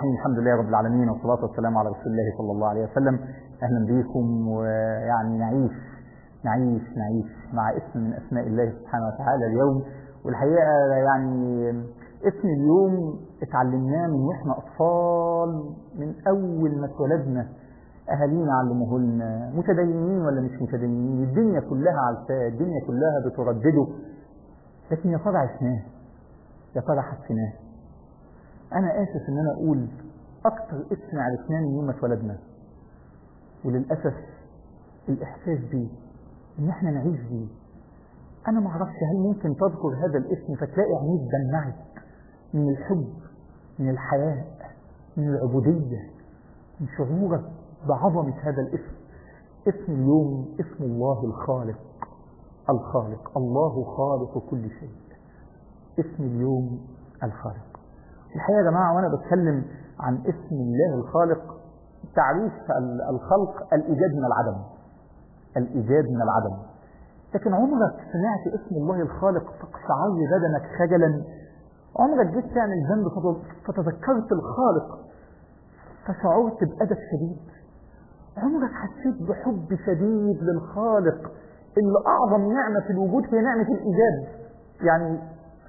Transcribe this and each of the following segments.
الرحيم الحمد لله رب العالمين والصلاة والسلام على رسول الله صلى الله عليه وسلم أهلا بكم ويعني نعيش نعيش نعيش مع اسم من أسماء الله سبحانه وتعالى اليوم والحقيقة يعني اسم اليوم اتعلمناه من واحنا أطفال من أول ما اتولدنا أهالينا علموه لنا متدينين ولا مش متدينين الدنيا كلها عارفاه الدنيا كلها بتردده لكن يا ترى عشناه يا ترى حسيناه أنا آسف إن أنا أقول أكتر اسم عرفناه من يوم ما اتولدنا وللأسف الإحساس بيه إن إحنا نعيش بيه أنا ما أعرفش هل ممكن تذكر هذا الاسم فتلاقي عينيك دمعت من الحب من الحياء من العبودية من شعورك بعظمة هذا الاسم اسم اليوم اسم الله الخالق الخالق الله خالق كل شيء اسم اليوم الخالق الحقيقة يا جماعة وأنا بتكلم عن اسم الله الخالق تعريف الخلق الإيجاد من العدم الإيجاد من العدم لكن عمرك سمعت اسم الله الخالق تقشعر بدنك خجلا عمرك جيت تعمل ذنب فتذكرت الخالق فشعرت بأدب شديد عمرك حسيت بحب شديد للخالق اللي أعظم نعمة في الوجود هي نعمة الإيجاد يعني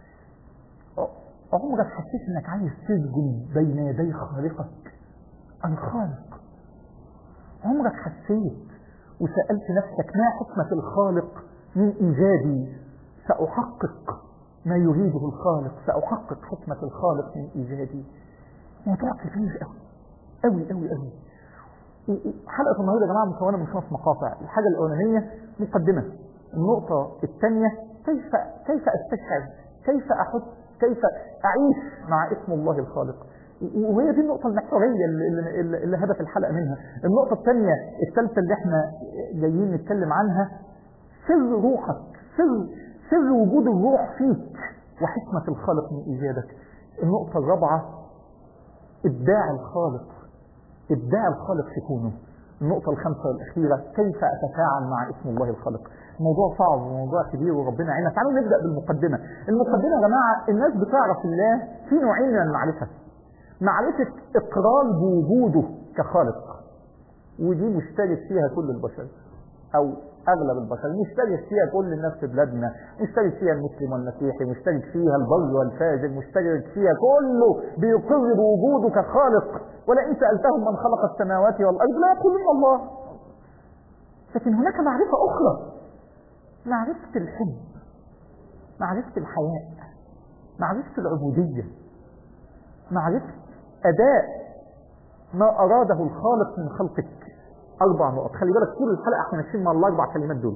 عمرك حسيت انك عايز تسجد بين يدي خالقك الخالق عمرك حسيت وسألت نفسك ما حكمة الخالق من إيجادي سأحقق ما يريده الخالق سأحقق حكمة الخالق من إيجادي موضوع كبير قوي قوي قوي قوي حلقة النهاردة يا جماعة مكونة من خمس مقاطع الحاجة الأولانية مقدمة النقطة الثانية كيف كيف أستشعر كيف أحس كيف أعيش مع اسم الله الخالق وهي دي النقطة المحورية اللي, اللي, اللي هدف الحلقة منها النقطة الثانية الثالثة اللي احنا جايين نتكلم عنها سر روحك سر سر وجود الروح فيك وحكمة الخالق من إيجادك النقطة الرابعة إبداع الخالق إبداع الخالق في كونه النقطة الخامسة والأخيرة كيف أتفاعل مع اسم الله الخالق موضوع صعب وموضوع كبير وربنا يعيننا تعالوا نبدأ بالمقدمة المقدمة يا جماعة الناس بتعرف الله في نوعين من المعرفة معرفة إقرار بوجوده كخالق ودي مشترك فيها كل البشر أو أغلب البشر مشترك فيها كل الناس في بلادنا مشترك فيها المسلم والمسيحي مشترك فيها البر والفاجر مشترك فيها كله بيقر بوجوده كخالق ولئن سألتهم من خلق السماوات والأرض لا يقولون الله لكن هناك معرفة أخرى معرفة الحب معرفة الحياء معرفة العبودية معرفة أداء ما أراده الخالق من خلقك أربع نقط خلي بالك طول الحلقة احنا ماشيين مع الأربع كلمات دول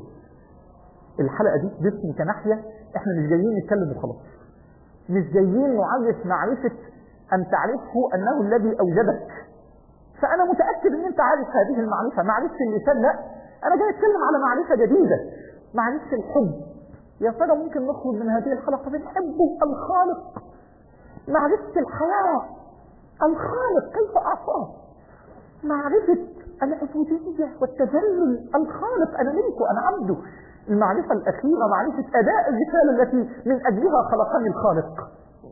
الحلقة دي جسم كناحية احنا مش جايين نتكلم وخلاص مش جايين نعرف معرفة أن تعرفه أنه الذي أوجدك فأنا متأكد أن أنت عارف هذه المعرفة معرفة اللسان لا أنا جاي أتكلم على معرفة جديدة معرفة الحب يا ترى ممكن نخرج من هذه الحلقة بنحبه الخالق معرفة الحياة الخالق كيف أعطاه معرفة العبودية والتذلل الخالق أنا ملكه أنا عبده المعرفة الأخيرة معرفة أداء الرسالة التي من أجلها خلقني الخالق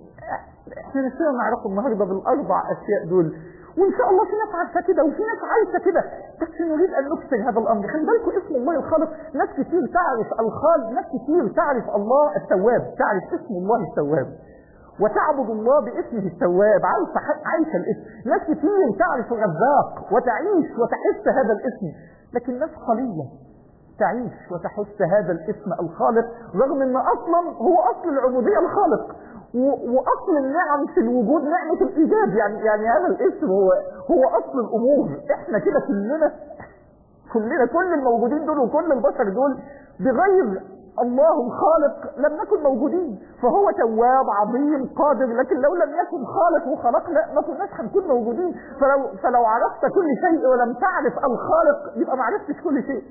احنا نسينا نعرفه النهارده بالأربع أشياء دول وإن شاء الله في ناس عارفة كده وفي ناس عايشة كده بس نريد أن نكسر هذا الأمر خلي بالكم اسم الله الخالق ناس كتير تعرف الخالق ناس كتير تعرف الله التواب تعرف اسم الله التواب وتعبد الله باسمه التواب عايشة عايشة الاسم ناس كتير تعرف الرزاق وتعيش وتحس هذا الاسم لكن ناس قليلة تعيش وتحس هذا الاسم الخالق رغم ان اصلا هو اصل العبودية الخالق واصل النعم في الوجود نعمة الايجاد يعني يعني هذا الاسم هو هو اصل الامور احنا كده كلنا كلنا كل الموجودين دول وكل البشر دول بغير الله الخالق لم نكن موجودين فهو تواب عظيم قادر لكن لو لم يكن خالق وخلقنا ما كناش هنكون موجودين فلو فلو عرفت كل شيء ولم تعرف الخالق يبقى ما عرفتش كل شيء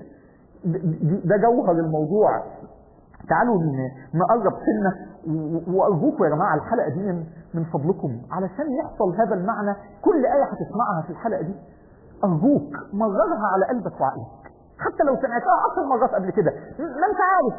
ده جوهر الموضوع تعالوا نقرب سنة وارجوكم يا جماعة الحلقة دي من فضلكم علشان يحصل هذا المعنى كل آية هتسمعها في الحلقة دي ارجوك مررها على قلبك وعقلك حتى لو سمعتها عشر مرات قبل كده ما انت عارف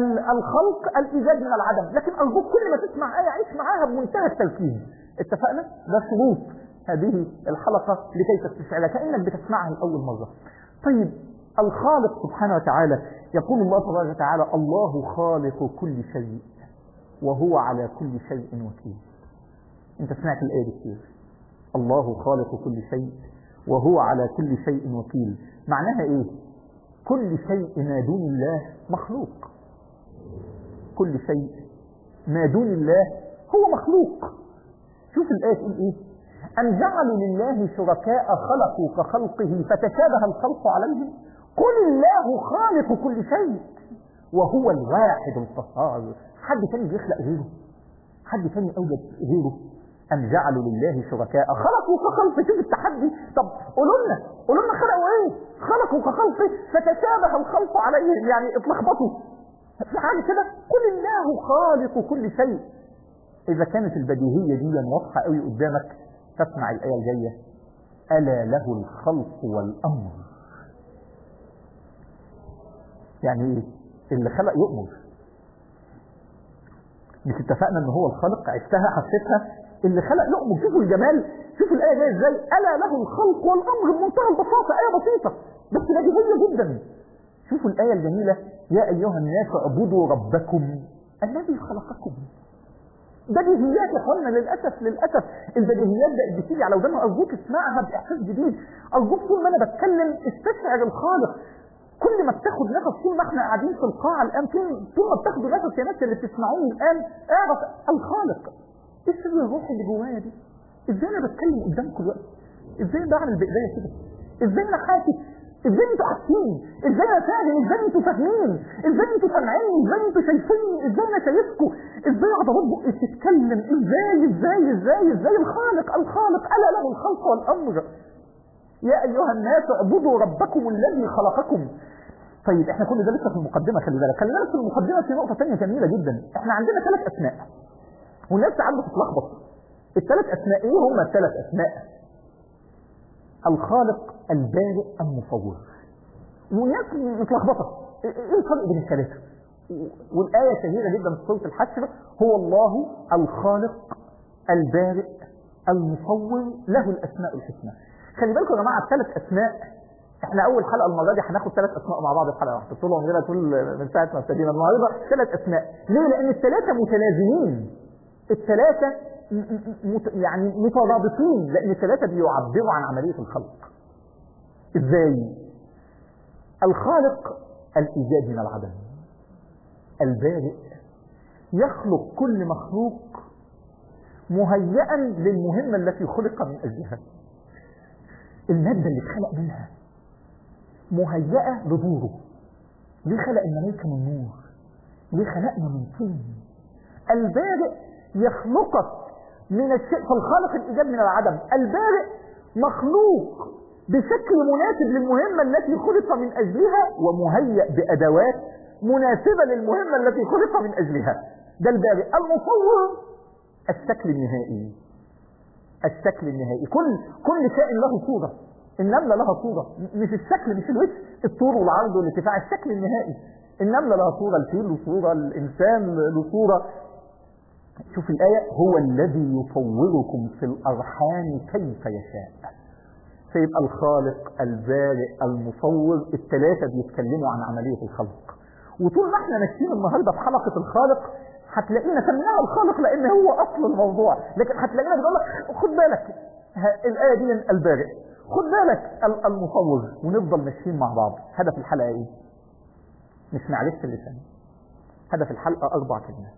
الخلق الايجاد من العدم لكن ارجوك كل ما تسمع آية عيش معاها بمنتهى التركيز اتفقنا ده شروط هذه الحلقة لكي تستشعرها كأنك بتسمعها لأول مرة طيب الخالق سبحانه وتعالى يقول الله تبارك وتعالى الله خالق كل شيء وهو على كل شيء وكيل انت سمعت الآية دي كتير الله خالق كل شيء وهو على كل شيء وكيل معناها ايه كل شيء ما دون الله مخلوق كل شيء ما دون الله هو مخلوق شوف الآية تقول ايه أم جعلوا لله شركاء خلقوا كخلقه فتشابه الخلق عليهم قل الله خالق كل شيء وهو الواحد القهار حد تاني بيخلق غيره حد تاني أوجد غيره أم جعلوا لله شركاء خلقوا كخلقه شوف التحدي طب قولوا لنا قولوا لنا خلقوا ايه خلقوا كخلقه فتشابه الخلق عليهم يعني اتلخبطوا في حاجة كده قل الله خالق كل شيء إذا كانت البديهية دي واضحة قوي قدامك فاسمع الآية الجاية ألا له الخلق والأمر يعني ايه اللي خلق يؤمر مش اتفقنا ان هو الخالق عشتها حسيتها اللي خلق يؤمر شوفوا الجمال شوفوا الآية جاية ازاي ألا له الخلق والأمر بمنتهى البساطة آية بسيطة بس بديهية جدا شوفوا الآية الجميلة يا أيها الناس اعبدوا ربكم الذي خلقكم بديهيات يا اخوانا للاسف للاسف البديهيات بقت بتيجي على ودانها ارجوك اسمعها باحساس جديد ارجوك طول ما انا بتكلم استشعر الخالق كل ما بتاخد نفس طول ما احنا قاعدين في القاعه الان طول طول ما بتاخدوا نفس يا ناس اللي بتسمعوني الان اعرف الخالق ايه السر الروحي اللي جوايا دي ازاي انا بتكلم قدامكم دلوقتي ازاي بعمل بايديا كده ازاي انا حاسس ازاي انتوا حاسين ازاي انا فاهم ازاي انتوا فاهمين ازاي انتوا سامعيني ازاي انتوا شايفيني ازاي انا شايفكم ازاي عضلات بقي بتتكلم ازاي ازاي ازاي ازاي الخالق الخالق الا له الخلق والامر يا ايها الناس اعبدوا ربكم الذي خلقكم طيب احنا كل ده لسه في المقدمه خلي بالك خلي بالك في المقدمه في نقطه ثانيه جميله جدا احنا عندنا ثلاث اسماء والناس ساعات بتتلخبط الثلاث اسماء ايه هم الثلاث اسماء الخالق البارئ المصور والناس متلخبطه ايه الفرق بين الثلاثه والايه شهيره جدا في سوره الحشر هو الله الخالق البارئ المصور له الاسماء الحسنى خلي بالكم يا جماعه الثلاث اسماء احنا اول حلقه المره دي هناخد ثلاث اسماء مع بعض في حلقه واحده طول عمرنا طول من ساعه ما ابتدينا النهارده ثلاث اسماء ليه لان الثلاثه متلازمين الثلاثه مت يعني مترابطين لان الثلاثه بيعبروا عن عمليه الخلق ازاي الخالق الايجاد من العدم البارئ يخلق كل مخلوق مهيئا للمهمه التي خلق من اجلها الماده اللي اتخلق منها مهيئه لدوره ليه خلق الملائكه من نور ليه خلقنا من طين البارئ يخلقك من الشيء فالخالق الإيجاد من العدم البارئ مخلوق بشكل مناسب للمهمة التي خلق من أجلها ومهيأ بأدوات مناسبة للمهمة التي خلق من أجلها ده البارئ المصور الشكل النهائي الشكل النهائي كل كل شيء له صورة النملة لها صورة مش الشكل مش الوجه الطول والعرض والارتفاع الشكل النهائي النملة لها صورة الفيل له صورة الإنسان له صورة شوف الآية هو الذي يصوركم في الأرحام كيف يشاء فيبقى الخالق البارئ المصور الثلاثة بيتكلموا عن عملية الخلق وطول ما احنا ماشيين النهاردة في حلقة الخالق هتلاقينا سميناها الخالق لأن هو أصل الموضوع لكن هتلاقينا بنقول لك خد بالك الآية دي البارئ خد بالك المصور ونفضل ماشيين مع بعض هدف الحلقة ايه؟ مش معلش اللسان هدف الحلقة أربع كلمات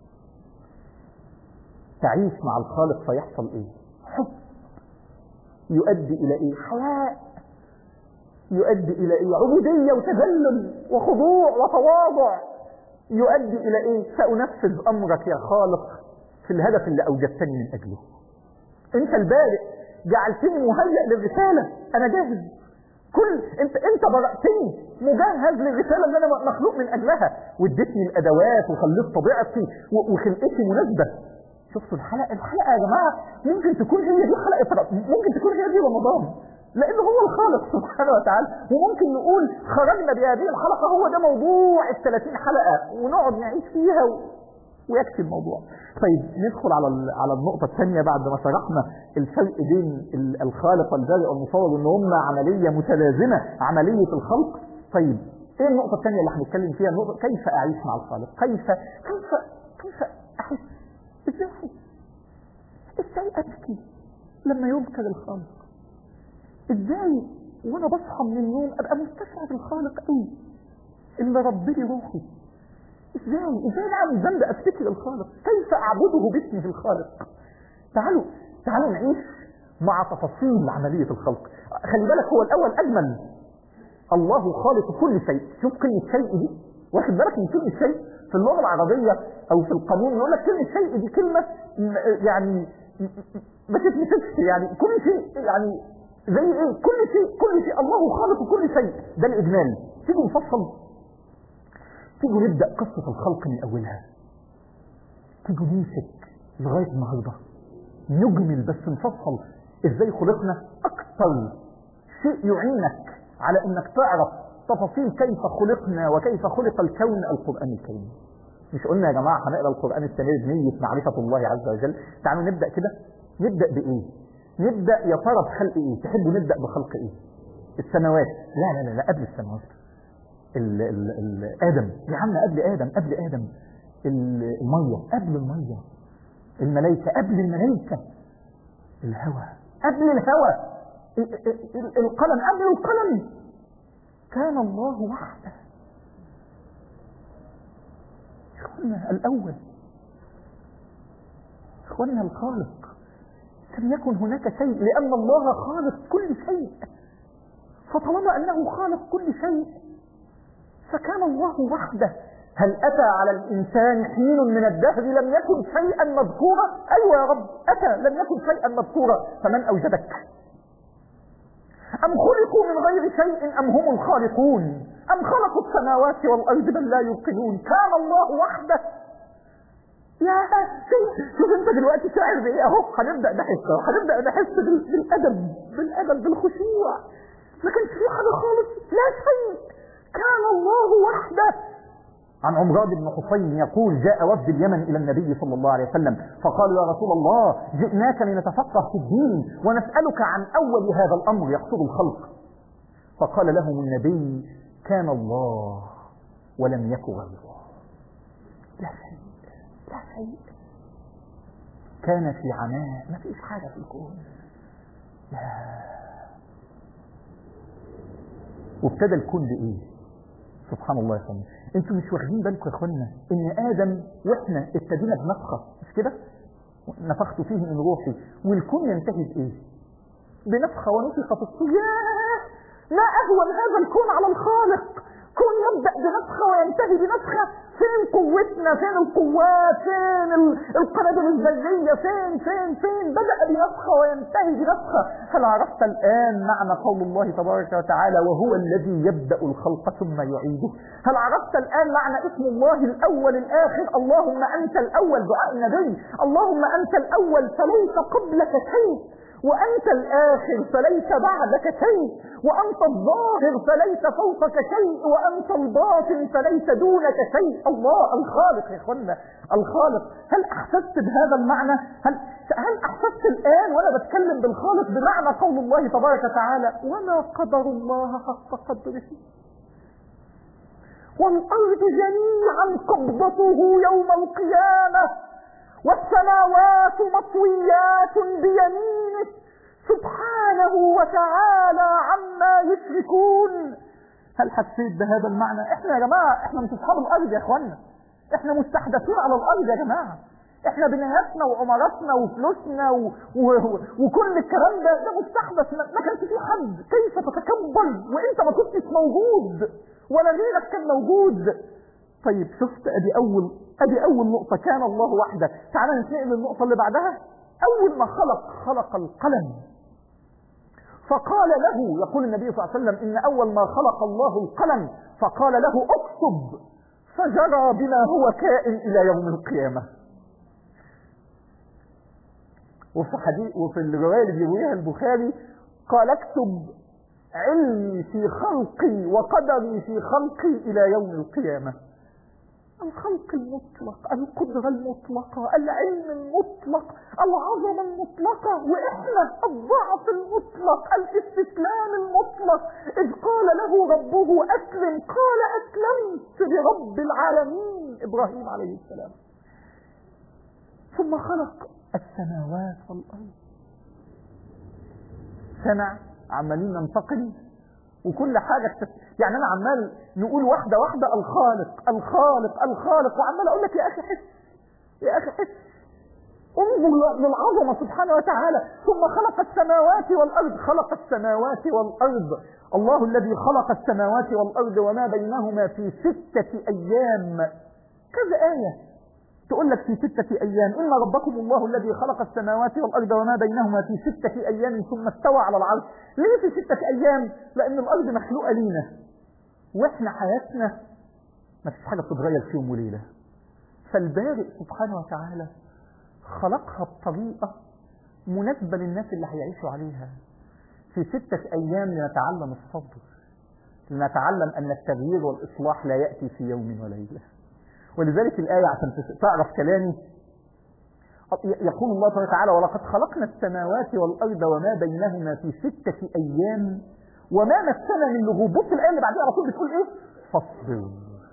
تعيش مع الخالق فيحصل ايه حب يؤدي الى ايه حياء يؤدي الى ايه عبودية وتذلل وخضوع وتواضع يؤدي الى ايه سأنفذ امرك يا خالق في الهدف اللي اوجدتني من اجله انت البارئ جعلتني مهيئ للرسالة انا جاهز كل انت انت برأتني مجهز للرسالة اللي انا مخلوق من اجلها واديتني الادوات وخليت طبيعتي وخلقتي مناسبة شفتوا الحلقة الحلقة يا جماعة ممكن تكون هي دي حلقة ممكن تكون هي دي رمضان لأن هو الخالق سبحانه وتعالى وممكن نقول خرجنا بهذه الحلقة هو ده موضوع ال 30 حلقة ونقعد نعيش فيها و... ويكفي الموضوع طيب ندخل على على النقطة الثانية بعد ما شرحنا الفرق بين الخالق والبارئ والمصور وان هم عملية متلازمة عملية الخلق طيب ايه النقطة الثانية اللي هنتكلم فيها النقطة كيف اعيش مع الخالق كيف كيف كيف احس ازاي احس ازاي ابكي لما يذكر الخالق ازاي وانا بصحى من النوم ابقى مستشعر الخالق قوي اللي ربني روحي ازاي ازاي بعمل ذنب افتكر الخالق كيف اعبده باسمه الخالق تعالوا تعالوا نعيش مع تفاصيل عملية الخلق خلي بالك هو الاول اجمل الله خالق كل شيء شوف كلمة شيء دي واخد بالك من كلمة شيء في اللغة العربية او في القانون يقول لك كلمة شيء دي كلمة يعني ما تتنسكش يعني كل شيء يعني زي ايه كل شيء كل شيء الله خالق كل شيء ده الاجمال تيجي نفصل تيجي نبدأ قصة الخلق من اولها تيجي نمسك لغاية النهاردة نجمل بس نفصل ازاي خلقنا اكثر شيء يعينك على انك تعرف تفاصيل كيف خلقنا وكيف خلق الكون القرآن الكريم مش قلنا يا جماعة هنقرا القرآن السنة بنية معرفة الله عز وجل تعالوا نبدأ كده نبدأ بإيه نبدأ يا ترى بخلق إيه تحبوا نبدأ بخلق إيه السماوات لا لا لا, لا قبل السماوات ال ال ال آدم يا عم قبل آدم قبل آدم المية قبل المية الملائكة قبل الملائكة الهوى قبل الهوى القلم قبل القلم كان الله وحده إخواننا الأول إخواننا الخالق لم يكن هناك شيء لأن الله خالق كل شيء فطالما أنه خالق كل شيء فكان الله وحده هل أتى على الإنسان حين من الدهر لم يكن شيئا مذكورا أيوة يا رب أتى لم يكن شيئا مذكورا فمن أوجدك أم خلقوا من غير شيء أم هم الخالقون أم خلقوا السماوات والأرض بل لا يوقنون كان الله وحده يا شوف انت دلوقتي شاعر بايه اهو هنبدا نحس هنبدا نحس بالادب بالادب بالخشوع ما كانش في حاجه خالص لا شيء كان الله وحده عن عمران بن حسين يقول جاء وفد اليمن إلى النبي صلى الله عليه وسلم فقالوا يا رسول الله جئناك لنتفقه في الدين ونسألك عن أول هذا الأمر يقصد الخلق فقال لهم النبي كان الله ولم يك غيره لا شيء لا شيء كان في عناء ما فيش حاجة في الكون لا وابتدى الكون بإيه سبحان الله يا اخوانا انتوا مش واخدين بالكم يا اخوانا ان ادم واحنا ابتدينا بنفخه مش كده نفخت فيه من روحي والكون ينتهي بايه بنفخه ونفخ في الصور ياه ما اهون هذا الكون على الخالق كون يبدا بنفخه وينتهي بنفخه فين قوتنا فين القوات فين القنابل الذريه فين فين فين بدا بنفخه وينتهي بنفخه هل عرفت الان معنى قول الله تبارك وتعالى وهو الذي يبدا الخلق ثم يعيده هل عرفت الان معنى اسم الله الاول الاخر اللهم انت الاول دعاء النبي اللهم انت الاول فليس قبلك شيء وأنت الآخر فليس بعدك شيء وأنت الظاهر فليس فوقك شيء وأنت الباطن فليس دونك شيء الله الخالق يا اخوانا الخالق هل أحسست بهذا المعنى هل, هل أحسست الآن وأنا بتكلم بالخالق بمعنى قول الله تبارك وتعالى وما قدر الله حق قدره والأرض جميعا قبضته يوم القيامة والسماوات مطويات بيمينه سبحانه وتعالى عما يشركون هل حسيت بهذا المعنى احنا يا جماعة احنا مش اصحاب الارض يا اخوانا احنا مستحدثين على الارض يا جماعة احنا بنياتنا وعماراتنا وفلوسنا و... و... وكل الكلام ده ده مستحدث ما كانش في حد كيف تتكبر وانت ما كنتش موجود ولا غيرك كان موجود طيب شفت ادي اول ادي اول نقطة كان الله وحده تعال نتنقل للنقطة اللي بعدها اول ما خلق خلق القلم فقال له يقول النبي صلى الله عليه وسلم ان اول ما خلق الله القلم فقال له اكتب فجرى بما هو كائن الى يوم القيامة وفي حديث وفي الرواية اللي بيرويها البخاري قال اكتب علمي في خلقي وقدري في خلقي الى يوم القيامة الخلق المطلق القدرة المطلقة العلم المطلق العظمة المطلقة وإحنا الضعف المطلق الاستسلام المطلق إذ قال له ربه أسلم قال أسلمت لرب العالمين إبراهيم عليه السلام ثم خلق السماوات والأرض سمع عمالين ننتقل وكل حاجة يعني أنا عمال نقول واحدة واحدة الخالق الخالق الخالق وعمال أقول لك يا أخي حس يا أخي حس انظر للعظمة سبحانه وتعالى ثم خلق السماوات والأرض خلق السماوات والأرض الله الذي خلق السماوات والأرض وما بينهما في ستة أيام كذا آية تقول لك في ستة أيام إن ربكم الله الذي خلق السماوات والأرض وما بينهما في ستة أيام ثم استوى على العرش ليه في ستة أيام لأن الأرض مخلوقة لينا وإحنا حياتنا ما فيش حاجة بتتغير في يوم وليلة فالبارئ سبحانه وتعالى خلقها بطريقة مناسبة للناس اللي هيعيشوا عليها في ستة أيام لنتعلم الصبر لنتعلم أن التغيير والإصلاح لا يأتي في يوم وليلة ولذلك الآية عشان تعرف كلامي يقول الله سبحانه وتعالى ولقد خلقنا السماوات والأرض وما بينهما في ستة أيام وما مسنا من لغوب بص الآية اللي بعدها على طول بتقول إيه؟ فاصبر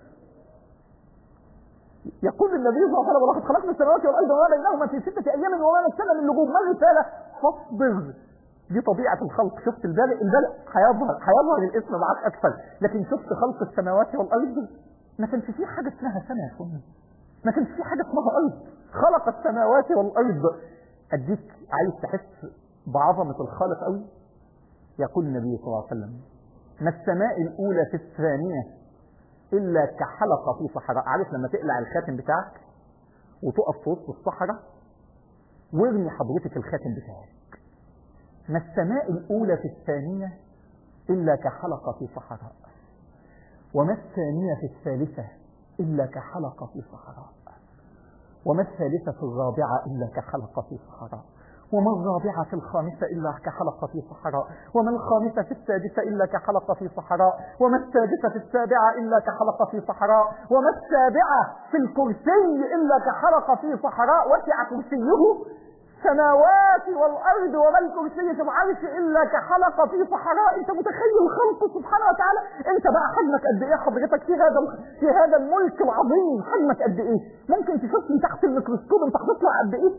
يقول النبي صلى الله عليه وسلم ولقد خلقنا السماوات والأرض وما بينهما في ستة أيام وما مسنا من لغوب ما الرسالة؟ فاصبر دي طبيعة الخلق شفت البارئ البارئ هيظهر هيظهر الاسم معاك أكثر لكن شفت خلق السماوات والأرض ما كانش في حاجة اسمها سماء يا اخوانا ما كانش في حاجة اسمها أرض خلق السماوات والأرض أديك عايز تحس بعظمة الخالق قوي يقول النبي صلى الله عليه وسلم ما السماء الأولى في الثانية إلا كحلقة في صحراء عارف لما تقلع الخاتم بتاعك وتقف في وسط الصحراء وارمي حضرتك الخاتم بتاعك ما السماء الأولى في الثانية إلا كحلقة في صحراء وما الثانية في الثالثة إلا كحلقة في صحراء وما الثالثة في الرابعة إلا كحلقة في صحراء وما الرابعة في الخامسة إلا كحلقة في صحراء وما الخامسة في السادسة إلا كحلقة في صحراء وما السادسة في السابعة إلا كحلقة في صحراء وما السابعة في الكرسي إلا كحلقة في صحراء وسع كرسيه السماوات والأرض وما الكرسي في العرش إلا كحلقة في صحراء أنت متخيل خلقه سبحانه وتعالى أنت بقى حجمك قد إيه حضرتك في هذا في هذا الملك العظيم حجمك قد إيه ممكن تشوفني تحت الميكروسكوب أنت هتطلع قد إيه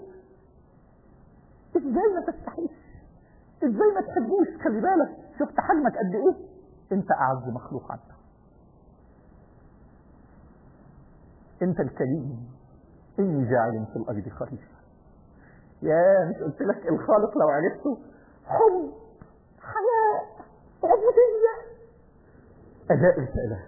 إزاي ما تستحيش إزاي ما تحبوش خلي بالك شفت حجمك قد إيه أنت أعز مخلوق عنه أنت الكريم إني جاعل في الأرض خليفة يا مش قلت لك الخالق لو عرفته حب حياء عبودية أداء رسالة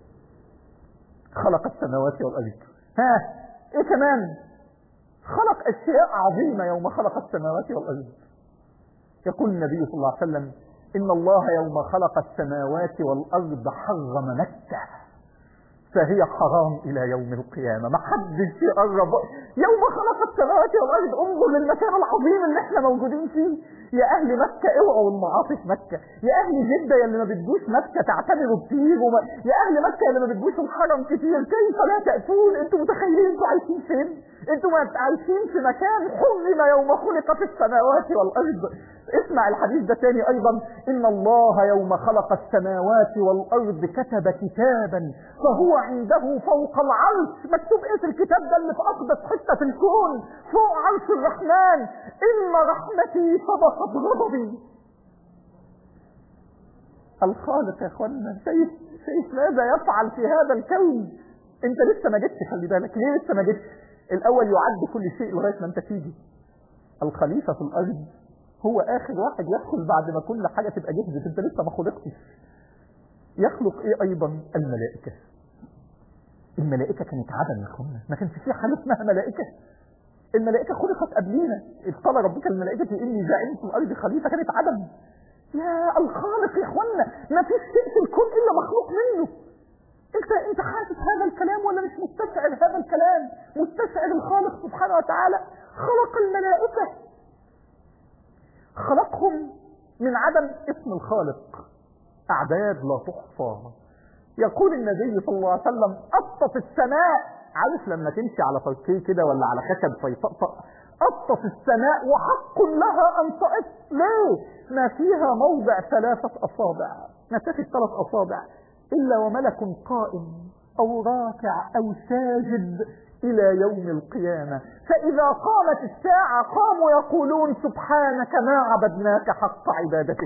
خلق السماوات والأرض ها إيه كمان خلق أشياء عظيمة يوم خلق السماوات والأرض يقول النبي صلى الله عليه وسلم إن الله يوم خلق السماوات والأرض حرم مكة فهي حرام إلى يوم القيامة ما حدش يقرب يوم خلق السماوات والأرض انظر للمكان العظيم اللي احنا موجودين فيه يا أهل مكة اوعوا المعاصي في مكة يا أهل جدة يا اللي ما بتجوش مكة تعتبروا كتير وما... يا أهل مكة اللي ما بتجوش الحرم كتير كيف لا تأتون انتوا متخيلين انتوا عايشين فين انتوا عايشين في مكان حرم يوم خلقت السماوات والأرض اسمع الحديث ده تاني أيضا إن الله يوم خلق السماوات والأرض كتب كتابا فهو عنده فوق العرش مكتوب ايه في الكتاب ده اللي في أقدس حتة في الكون فوق عرش الرحمن إن رحمتي سبقت غضبي الخالق يا اخوانا شايف شايف ماذا يفعل في هذا الكون انت لسه ما جيتش خلي بالك ليه لسه ما جيتش الاول يعد كل شيء لغايه ما انت تيجي الخليفه في الارض هو اخر واحد يدخل بعد ما كل حاجه تبقى جهزت انت لسه ما خلقتش يخلق ايه ايضا الملائكه الملائكه كانت عدم يا اخوانا ما كانش في حاجه اسمها ملائكه الملائكه خلقت قبلينا اذ قال ربك الملائكه اني جاعل في الارض خليفه كانت عدم يا الخالق يا اخوانا ما فيش شيء في الكون الا مخلوق منه انت انت حاسس هذا الكلام ولا مش مستشعر هذا الكلام مستشعر الخالق سبحانه وتعالى خلق الملائكة خلقهم من عدم اسم الخالق اعداد لا تحصى يقول النبي صلى الله عليه وسلم أطف السماء عارف لما تمشي على فركيه كده ولا على خشب فيطقطق أطف السماء وحق لها أن تقف ليه ما فيها موضع ثلاثة أصابع مسافة ثلاث أصابع إلا وملك قائم أو راكع أو ساجد إلى يوم القيامة فإذا قامت الساعة قاموا يقولون سبحانك ما عبدناك حق عبادتك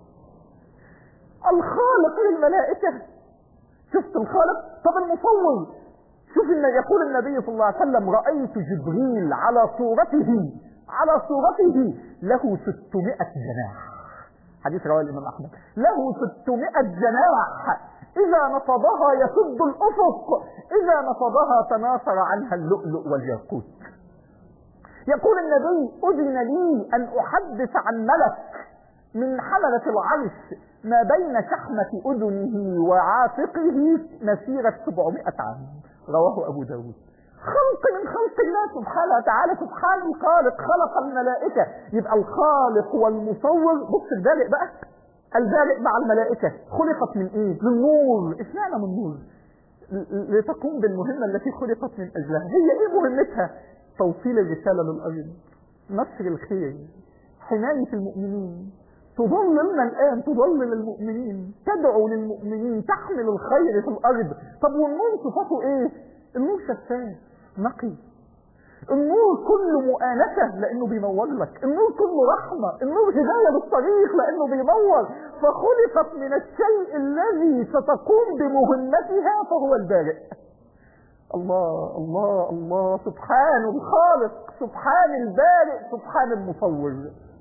الخالق للملائكة شفت الخالق طب المصور شوف إن يقول النبي صلى الله عليه وسلم رأيت جبريل على صورته على صورته له 600 جناح حديث رواه الإمام أحمد له 600 جناح إذا نصبها يسد الأفق إذا نصبها تناثر عنها اللؤلؤ والياقوت يقول النبي أذن لي أن أحدث عن ملك من حملة العرش ما بين شحمة أذنه وعاتقه مسيرة 700 عام رواه أبو داود خلق من خلق الله سبحانه وتعالى سبحان الخالق خلق الملائكة يبقى الخالق والمصور بص البارئ بقى البارئ مع الملائكة خلقت من ايه من نور اشمعنى من نور لتقوم بالمهمة التي خلقت من اجلها هي ايه مهمتها توصيل الرسالة للارض نشر الخير حماية المؤمنين تضللنا الآن تضلل المؤمنين تدعو للمؤمنين تحمل الخير في الأرض طب والنور صفاته إيه؟ النور شفاف نقي النور كله مؤانسة لأنه بينور لك النور كله رحمة النور هداية للطريق لأنه بينور فخلقت من الشيء الذي ستقوم بمهمتها فهو البارئ الله الله الله سبحان الخالق سبحان البارئ سبحان المصور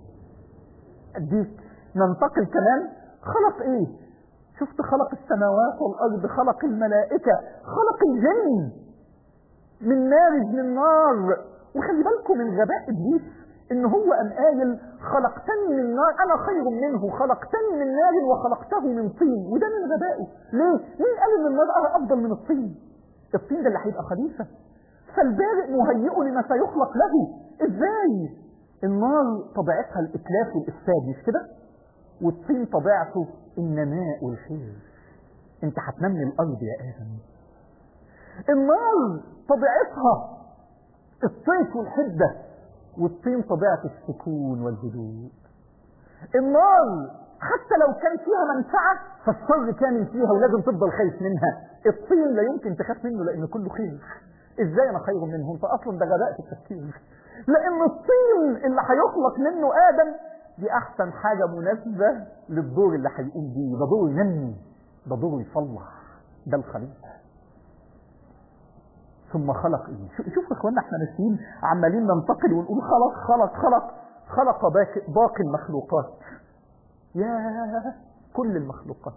اديك ننتقل كمان خلق ايه شفت خلق السماوات والارض خلق الملائكة خلق الجن من مارج من نار وخلي بالكم من غباء ابليس ان هو ام قايل خلقتني من نار انا خير منه خلقتني من نار وخلقته من طين وده من غبائه ليه مين قال ان النار افضل من الطين الطين ده اللي هيبقى خليفه فالبارئ مهيئه لما سيخلق له ازاي النار طبيعتها الاتلاف والافساد مش كده والطين طبيعته النماء والخير انت هتنمي الارض يا ادم النار طبيعتها الصيف والحده والطين طبيعه السكون والهدوء النار حتى لو كان فيها منفعة فالشر كامل فيها ولازم تفضل خايف منها الطين لا يمكن تخاف منه لأن كله خير ازاي انا خير منه انت اصلا ده غباء في التفكير لان الطين اللي هيخلق منه ادم دي احسن حاجة مناسبة للدور اللي هيقوم بيه ده دور ينمي ده دور يصلح ده الخليفة ثم خلق ايه شوف يا اخوانا احنا ماشيين عمالين ننتقل ونقول خلق خلق خلق خلق باقي, باقي المخلوقات يا كل المخلوقات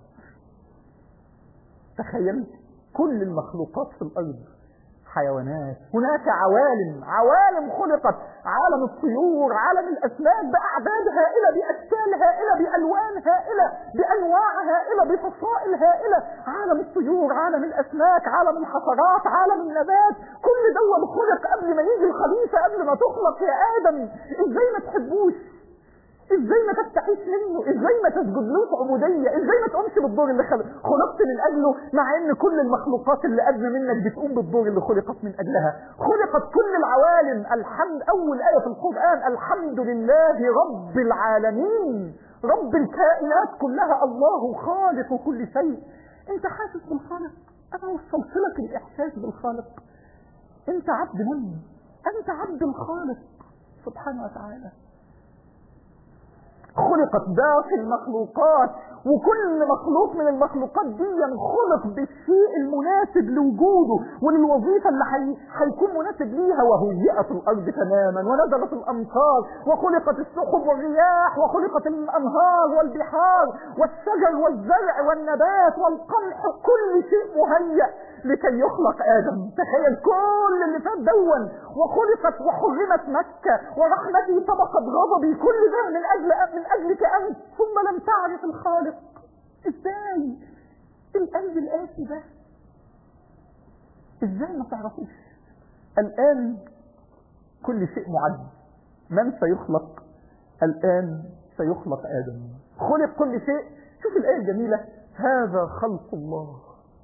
تخيل كل المخلوقات في الارض حيوانات هناك عوالم عوالم خلقت عالم الطيور عالم الاسماك باعداد هائله باشكال هائله بالوان هائله بانواع هائله بفصائل هائله عالم الطيور عالم الاسماك عالم الحشرات عالم النبات كل دول خلق قبل ما يجي الخليفه قبل ما تخلق يا ادم ازاي ما تحبوش ازاي ما تستحيش منه ازاي ما تسجدلوش عبودية ازاي ما تقومش بالدور اللي خلق خلقت من اجله مع ان كل المخلوقات اللي قبل منك بتقوم بالدور اللي خلقت من اجلها خلقت كل العوالم الحمد اول آية في القرآن الحمد لله رب العالمين رب الكائنات كلها الله خالق كل شيء انت حاسس بالخالق انا وصلت لك الاحساس بالخالق انت عبد من انت عبد الخالق سبحانه وتعالى خلقت باقي المخلوقات وكل مخلوق من المخلوقات دي خلق بالشيء المناسب لوجوده وللوظيفة اللي حي... هيكون مناسب ليها وهيئت الأرض تماما ونزلت الأمطار وخلقت السحب والرياح وخلقت الأنهار والبحار والشجر والزرع والنبات والقمح كل شيء مهيأ لكي يخلق آدم تخيل كل اللي فات دون وخلقت وحرمت مكة ورحمتي سبقت غضبي كل ده من أجل من أجلك أنت ثم لم تعرف الخالق ازاي القلب القاسي ده ازاي ما تعرفوش الآن كل شيء معد من سيخلق الآن سيخلق آدم خلق كل شيء شوف الآية الجميلة هذا خلق الله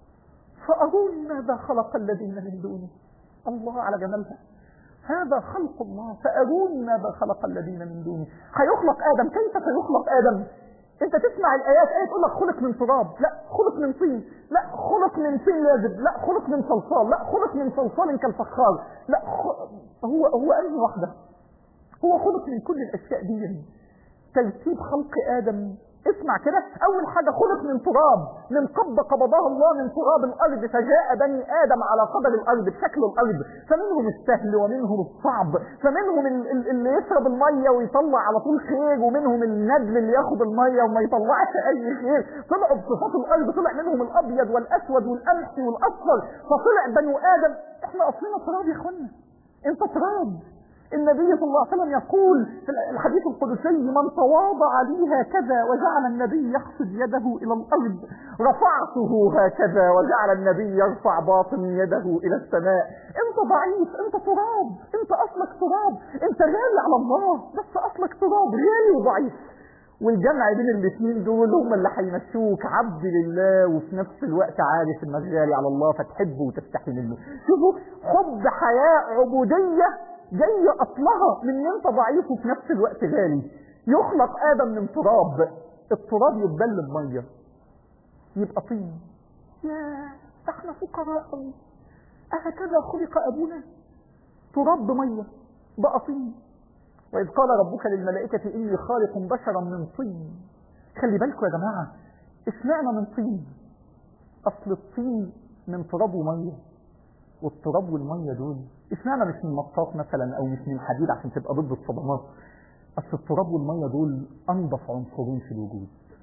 فأروني ماذا خلق الذين من دونه الله على جمالها هذا خلق الله فأروني ماذا خلق الذين من دونه هيخلق آدم كيف سيخلق آدم انت تسمع الايات ايه تقول لك خلق من تراب لا خلق من طين لا خلق من طين لازب لا خلق من صلصال لا خلق من صلصال كالفخار لا هو هو انهي واحده هو خلق من كل الاشياء دي ترتيب خلق ادم اسمع كده اول حاجة خلق من تراب من قبض قبضها الله من تراب الارض فجاء بني ادم على قدر الارض بشكل الارض فمنهم السهل ومنهم الصعب فمنهم اللي يشرب المية ويطلع على طول خير ومنهم الندل اللي ياخد المية وما يطلعش اي خير طلعوا بصفات الارض طلع منهم الابيض والاسود والقمحي والاصفر فطلع بنو ادم احنا اصلنا تراب يا اخوانا انت تراب النبي صلى الله عليه وسلم يقول في الحديث القدسي من تواضع لي هكذا وجعل النبي يخفض يده إلى الأرض رفعته هكذا وجعل النبي يرفع باطن يده إلى السماء انت ضعيف انت تراب انت أصلك تراب انت غالي على الله بس أصلك تراب غالي وضعيف والجمع بين الاثنين دول هم اللي هيمشوك عبد لله وفي نفس الوقت عارف انك غالي على الله فتحبه وتستحي منه شوفوا حب حياة عبودية جاي اصلها من ان انت ضعيف وفي نفس الوقت غالي يخلق ادم من تراب التراب يتبل بميه يبقى طين يا احنا فقراء قوي اهكذا خلق ابونا تراب بميه بقى طين واذ قال ربك للملائكه اني خالق بشرا من طين خلي بالكم يا جماعه اشمعنى من طين اصل الطين من تراب وميه والتراب والميه دول اشمعنى مش من مطاط مثلا او مش من حديد عشان تبقى ضد الصدمات اصل التراب والميه دول انضف عنصرين في الوجود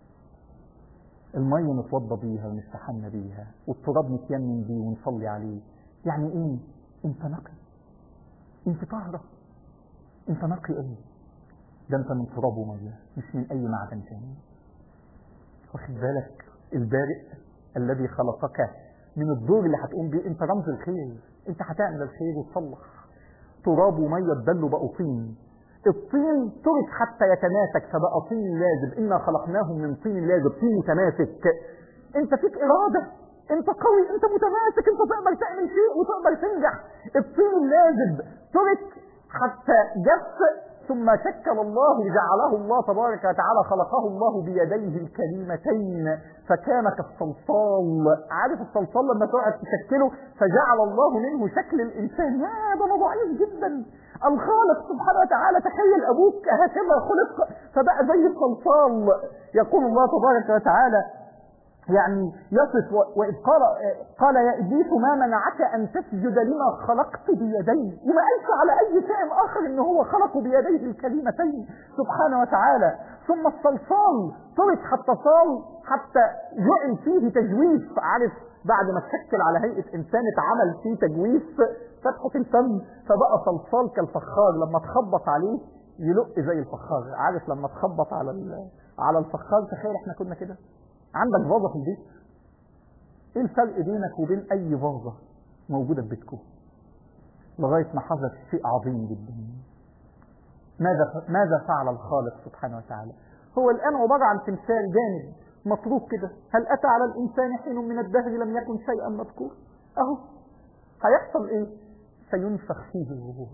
الميه نتوضى بيها ونستحمى بيها والتراب نتيمم بيه ونصلي عليه يعني ايه انت نقي انت طاهره انت نقي ايه ده انت من تراب وميه مش من اي معدن تاني واخد بالك البارئ الذي خلقك من الدور اللي هتقوم بيه انت رمز الخير انت هتعمل الخير وتصلح تراب وميه اتبلوا بقوا طين الطين ترك حتى يتماسك فبقى طين لازب انا خلقناهم من طين لازب طين متماسك انت فيك اراده انت قوي انت متماسك انت تقدر تعمل شيء وتقدر تنجح الطين اللازب ترك حتى جف ثم شكل الله جعله الله تبارك وتعالى خلقه الله بيديه الكريمتين فكان كالصلصال عارف الصلصال لما تقعد تشكله فجعل الله منه شكل الانسان يا ده انا ضعيف جدا الخالق سبحانه وتعالى تخيل ابوك هكذا خلق فبقى زي الصلصال يقول الله تبارك وتعالى يعني يصف وإذ قال قال يا إبليس ما منعك أن تسجد لما خلقت بيدي وما قالش على أي شيء آخر إن هو خلقه بيديه الكلمتين سبحانه وتعالى ثم الصلصال ترك حتى صال حتى جعل فيه تجويف عارف بعد ما تشكل على هيئة إنسان اتعمل فيه تجويف فتحة الفم فبقى صلصال كالفخار لما تخبط عليه يلق زي الفخار عارف لما تخبط على على الفخار تخيل احنا كنا كده عندك فازة في البيت ايه الفرق بينك وبين اي فازة موجودة في بيتكم لغاية ما حدث شيء عظيم جدا ماذا ماذا فعل الخالق سبحانه وتعالى هو الآن عبارة عن تمثال جامد مطروق كده هل أتى على الإنسان حين من الدهر لم يكن شيئا مذكور أهو هيحصل إيه سينفخ فيه الروح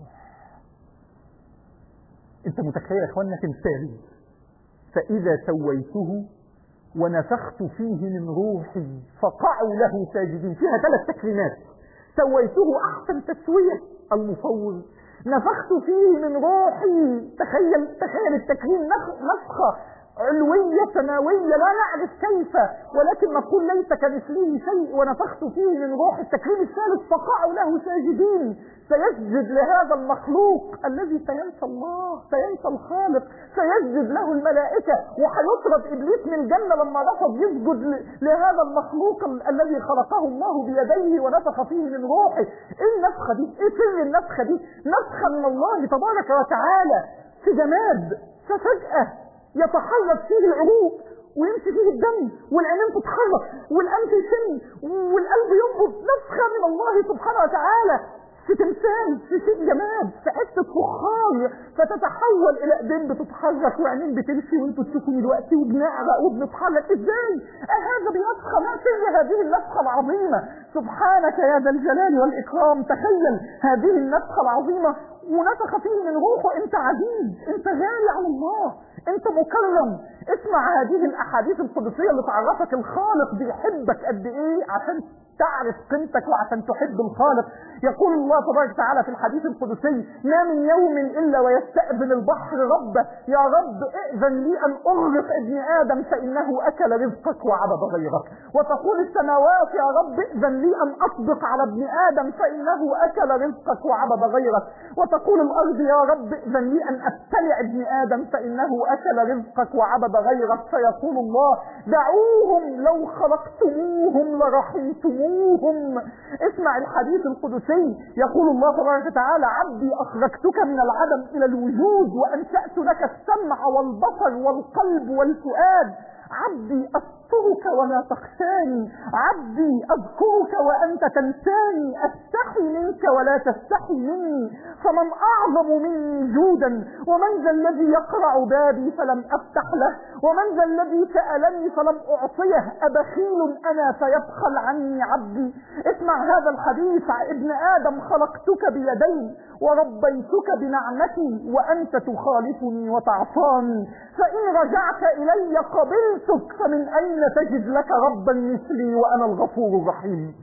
أنت متخيل يا إخوانا تمثال فإذا سويته ونفخت فيه من روحي فقعوا له ساجدين فيها ثلاث تكريمات سويته احسن تسوية المصور نفخت فيه من روحي تخيل تخيل التكريم نفخة علوية سماوية لا نعرف كيف ولكن نقول ليس كمثله شيء ونفخت فيه من روح التكريم الثالث فقعوا له ساجدين سيسجد لهذا المخلوق الذي سينسى الله سينسى الخالق سيسجد له الملائكة وحيطرد إبليس من الجنة لما رفض يسجد لهذا المخلوق الذي خلقه الله بيديه ونفخ فيه من روحه ايه النفخة دي ايه سر النفخة دي نفخة من الله تبارك وتعالى في جماد ففجأة يتحرك فيه العروق ويمشي فيه الدم والعينين تتحرك والانف يشم والقلب ينبض نفخة من الله سبحانه وتعالى في تمثال في شيء جماد في حته فخار فتتحول الى ايدين بتتحرك وعينين بتمشي وانتوا تشوفوا دلوقتي وبنعرق وبنتحرك ازاي؟ هذا بنفخه ما سر هذه النفخه العظيمه سبحانك يا ذا الجلال والاكرام تخيل هذه النفخه العظيمه ونفخ فيه من روحه انت عزيز انت غالي على الله انت مكرم اسمع هذه الاحاديث القدسيه اللي تعرفك الخالق بيحبك قد ايه عشان تعرف قيمتك وعشان تحب الخالق يقول الله تبارك وتعالى في الحديث القدسي ما من يوم الا ويستأذن البحر ربه يا رب ائذن لي ان اغرق ابن ادم فانه اكل رزقك وعبد غيرك وتقول السماوات يا رب ائذن لي ان اطبق على ابن ادم فانه اكل رزقك وعبد غيرك وتقول الارض يا رب ائذن لي ان ابتلع ابن ادم فانه اكل رزقك وعبد غيرك فيقول الله دعوهم لو خلقتموهم لرحمتموهم اسمع الحديث القدسي يقول الله تبارك وتعالى عبدي اخرجتك من العدم الى الوجود وانشات لك السمع والبصر والقلب والفؤاد عبدي أسترك ولا تخشاني عبدي أذكرك وأنت تنساني أستحي منك ولا تستحي مني فمن أعظم مني جودا ومن ذا الذي يقرع بابي فلم أفتح له ومن ذا الذي سألني فلم أعطيه أبخيل أنا فيبخل عني عبدي اسمع هذا الحديث ابن آدم خلقتك بيدي وربيتك بنعمتي وأنت تخالفني وتعصاني فإن رجعت إلي قبلتك فمن أين تجد لك ربا مثلي وأنا الغفور الرحيم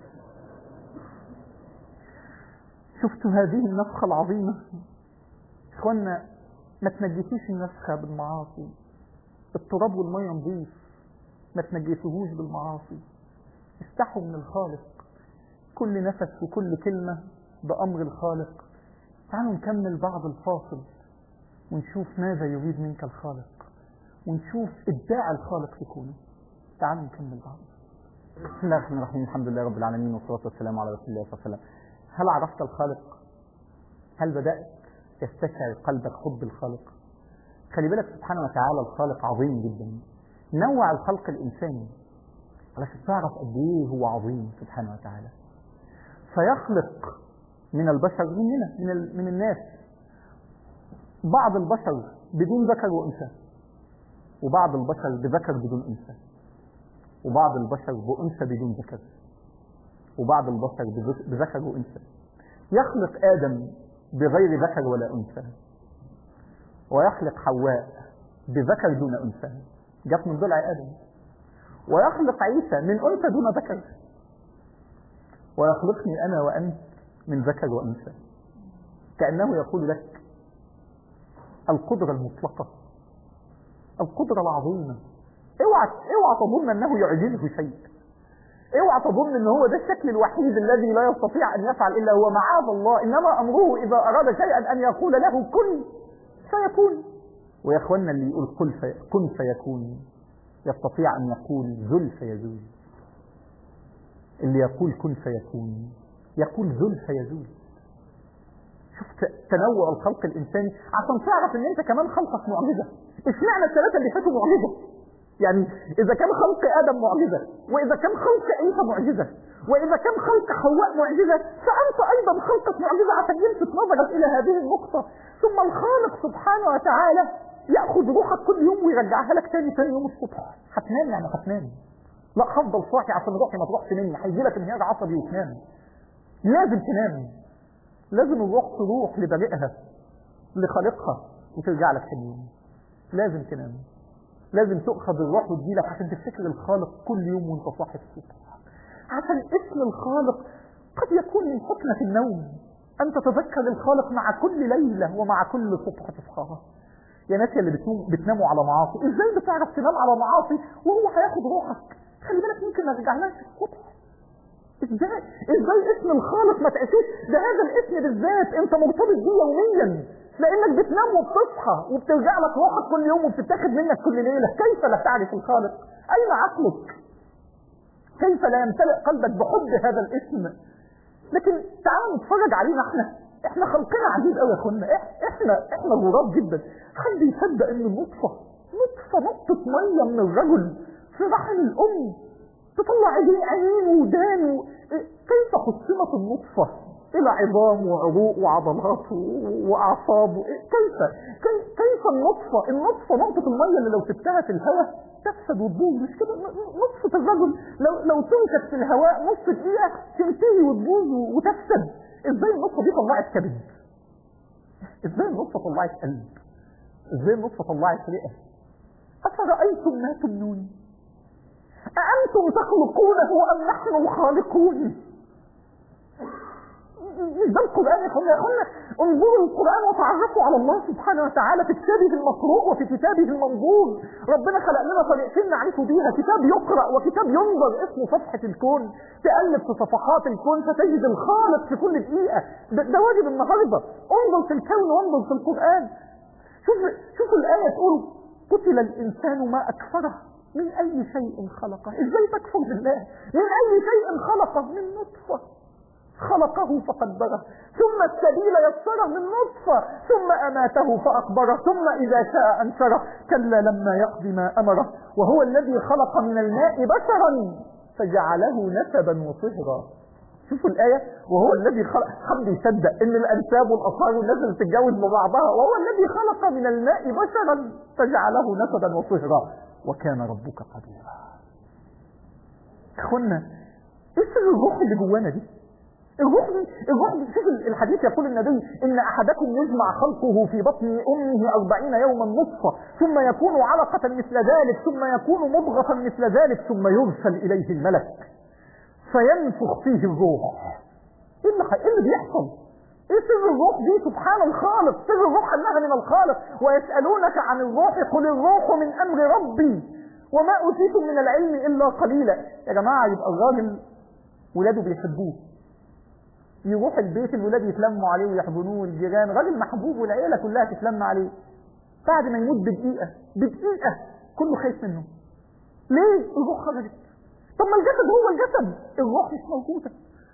شفتوا هذه النفخة العظيمة إخوانا ما تنجسيش النفخة بالمعاصي التراب والمية نظيف ما تنجسوهوش بالمعاصي استحوا من الخالق كل نفس وكل كلمة بأمر الخالق تعالوا نكمل بعض الفاصل ونشوف ماذا يريد منك الخالق ونشوف إبداع الخالق في كونه تعالوا نكمل بعض بسم الله الرحمن الرحيم الحمد لله رب العالمين والصلاة والسلام على رسول الله صلى الله عليه وسلم هل عرفت الخالق هل بدأت يستشعر قلبك حب الخالق خلي بالك سبحانه وتعالى الخالق عظيم جدا نوع الخلق الإنساني علشان تعرف قد إيه هو عظيم سبحانه وتعالى فيخلق من البشر مننا من, من الناس بعض البشر بدون ذكر وأنثى وبعض البشر بذكر بدون أنثى وبعض البشر بأنثى بدون ذكر وبعض البشر بذكر وأنثى يخلق آدم بغير ذكر ولا أنثى ويخلق حواء بذكر دون أنثى جت من ضلع آدم ويخلق عيسى من أنثى دون ذكر ويخلقني أنا وأنت من ذكر وأنثى كأنه يقول لك القدرة المطلقة القدرة العظيمة اوعى اوعى تظن انه يعجزه شيء اوعى تظن ان هو ده الشكل الوحيد الذي لا يستطيع ان يفعل الا هو معاذ الله انما امره اذا اراد شيئا ان يقول له كن فيكون ويا اخوانا اللي يقول كن, في كن فيكون يستطيع ان يقول ذل فيزول اللي يقول كن فيكون يقول ذل فيزول شفت تنوع الخلق الانساني عشان تعرف ان انت كمان خلقك معجزه اشمعنى الثلاثه اللي فاتوا معجزه يعني اذا كان خلق ادم معجزه واذا كان خلق عيسى معجزه واذا كان خلق حواء معجزه فانت ايضا خلقك معجزه عشان يلفت نظرك الى هذه النقطه ثم الخالق سبحانه وتعالى ياخذ روحك كل يوم ويرجعها لك تاني ثاني يوم الصبح هتنام يعني هتنام لا هفضل صاحي عشان روحي ما تروحش مني هيجي لك انهيار عصبي وتنام لازم تنام لازم الروح تروح لبارئها لخالقها وترجع لك تاني يوم لازم تنام لازم تؤخذ الروح وتجيلك عشان تفتكر الخالق كل يوم وانت صاحي الصبح عشان اسم الخالق قد يكون من حكمة النوم أن تتذكر الخالق مع كل ليلة ومع كل صبح تصحاها يا ناس اللي بتنام بتناموا على معاصي ازاي بتعرف تنام على معاصي وهو هياخد روحك خلي بالك ممكن ما يرجعلهاش الصبح ازاي ازاي اسم الخالق ما تعيشوش ده هذا الاسم بالذات انت مرتبط بيه يوميا لانك بتنام وبتصحى وبترجع لك روحك كل يوم وبتتاخد منك كل ليله كيف لا تعرف الخالق اين عقلك كيف لا يمتلئ قلبك بحب هذا الاسم لكن تعالوا نتفرج علينا احنا احنا خلقنا عجيب قوي يا اخوانا احنا احنا غراب جدا حد يصدق ان النطفه نطفه نقطه ميه من الرجل في رحم الام تطلع عينين عينين ودان كيف حسمت النطفه إلى عظام وعروق وعضلات وأعصاب كيف كيف, كيف النطفة النطفة نقطة المية اللي لو سبتها في الهواء تفسد وتبوظ مش كده نطفة الرجل لو لو تنكت في الهواء نص دقيقة تنتهي وتبوظ وتفسد ازاي النطفة دي طلعت كبد ازاي النطفة طلعت قلب ازاي النطفة طلعت رئة أفرأيتم ما تمنون أأنتم تخلقونه أم نحن الخالقون مش ده القرآن يا اخوانا يا اخوانا انظروا القرآن وتعرفوا على الله سبحانه وتعالى في كتابه المقروء وفي كتابه المنظور ربنا خلق لنا طريقتين نعرف بيها كتاب يقرأ وكتاب ينظر اسمه صفحة الكون تقلب في صفحات الكون فتجد الخالق في كل دقيقة ده, ده واجب النهاردة انظر في الكون وانظر في القرآن شوف شوف الآية تقول قتل الإنسان ما أكفره من أي شيء خلقه إزاي تكفر بالله من أي شيء خلقه من نطفة خلقه فقدره ثم السبيل يسره من نطفة ثم أماته فأقبره ثم إذا شاء أنشره كلا لما يقضي ما أمره وهو الذي خلق من الماء بشرا فجعله نسبا وصهرا شوفوا الآية وهو الذي خلق حد يصدق إن الأنساب والأصهار والناس اللي بتتجوز ببعضها وهو الذي خلق من الماء بشرا فجعله نسبا وصهرا وكان ربك قديرا اخوانا ايه سر الروح اللي جوانا دي الروح دي الروح دي شوف الحديث يقول النبي ان احدكم يجمع خلقه في بطن امه أربعين يوما نصفا ثم يكون علقة مثل ذلك ثم يكون مضغة مثل ذلك ثم يرسل اليه الملك فينفخ فيه الروح ايه اللي, ايه اللي بيحصل ايه سر الروح دي سبحان الخالق سر الروح انها من الخالق ويسألونك عن الروح قل الروح من امر ربي وما اوتيتم من العلم الا قليلا يا جماعة يبقى الراجل ولاده بيحبوه يروح البيت الولاد يتلموا عليه ويحضنوه الجيران راجل محبوب والعيلة كلها تتلم عليه بعد ما يموت بدقيقة بدقيقة كله خايف منه ليه الروح خرجت طب ما الجسد هو الجسد الروح مش موجودة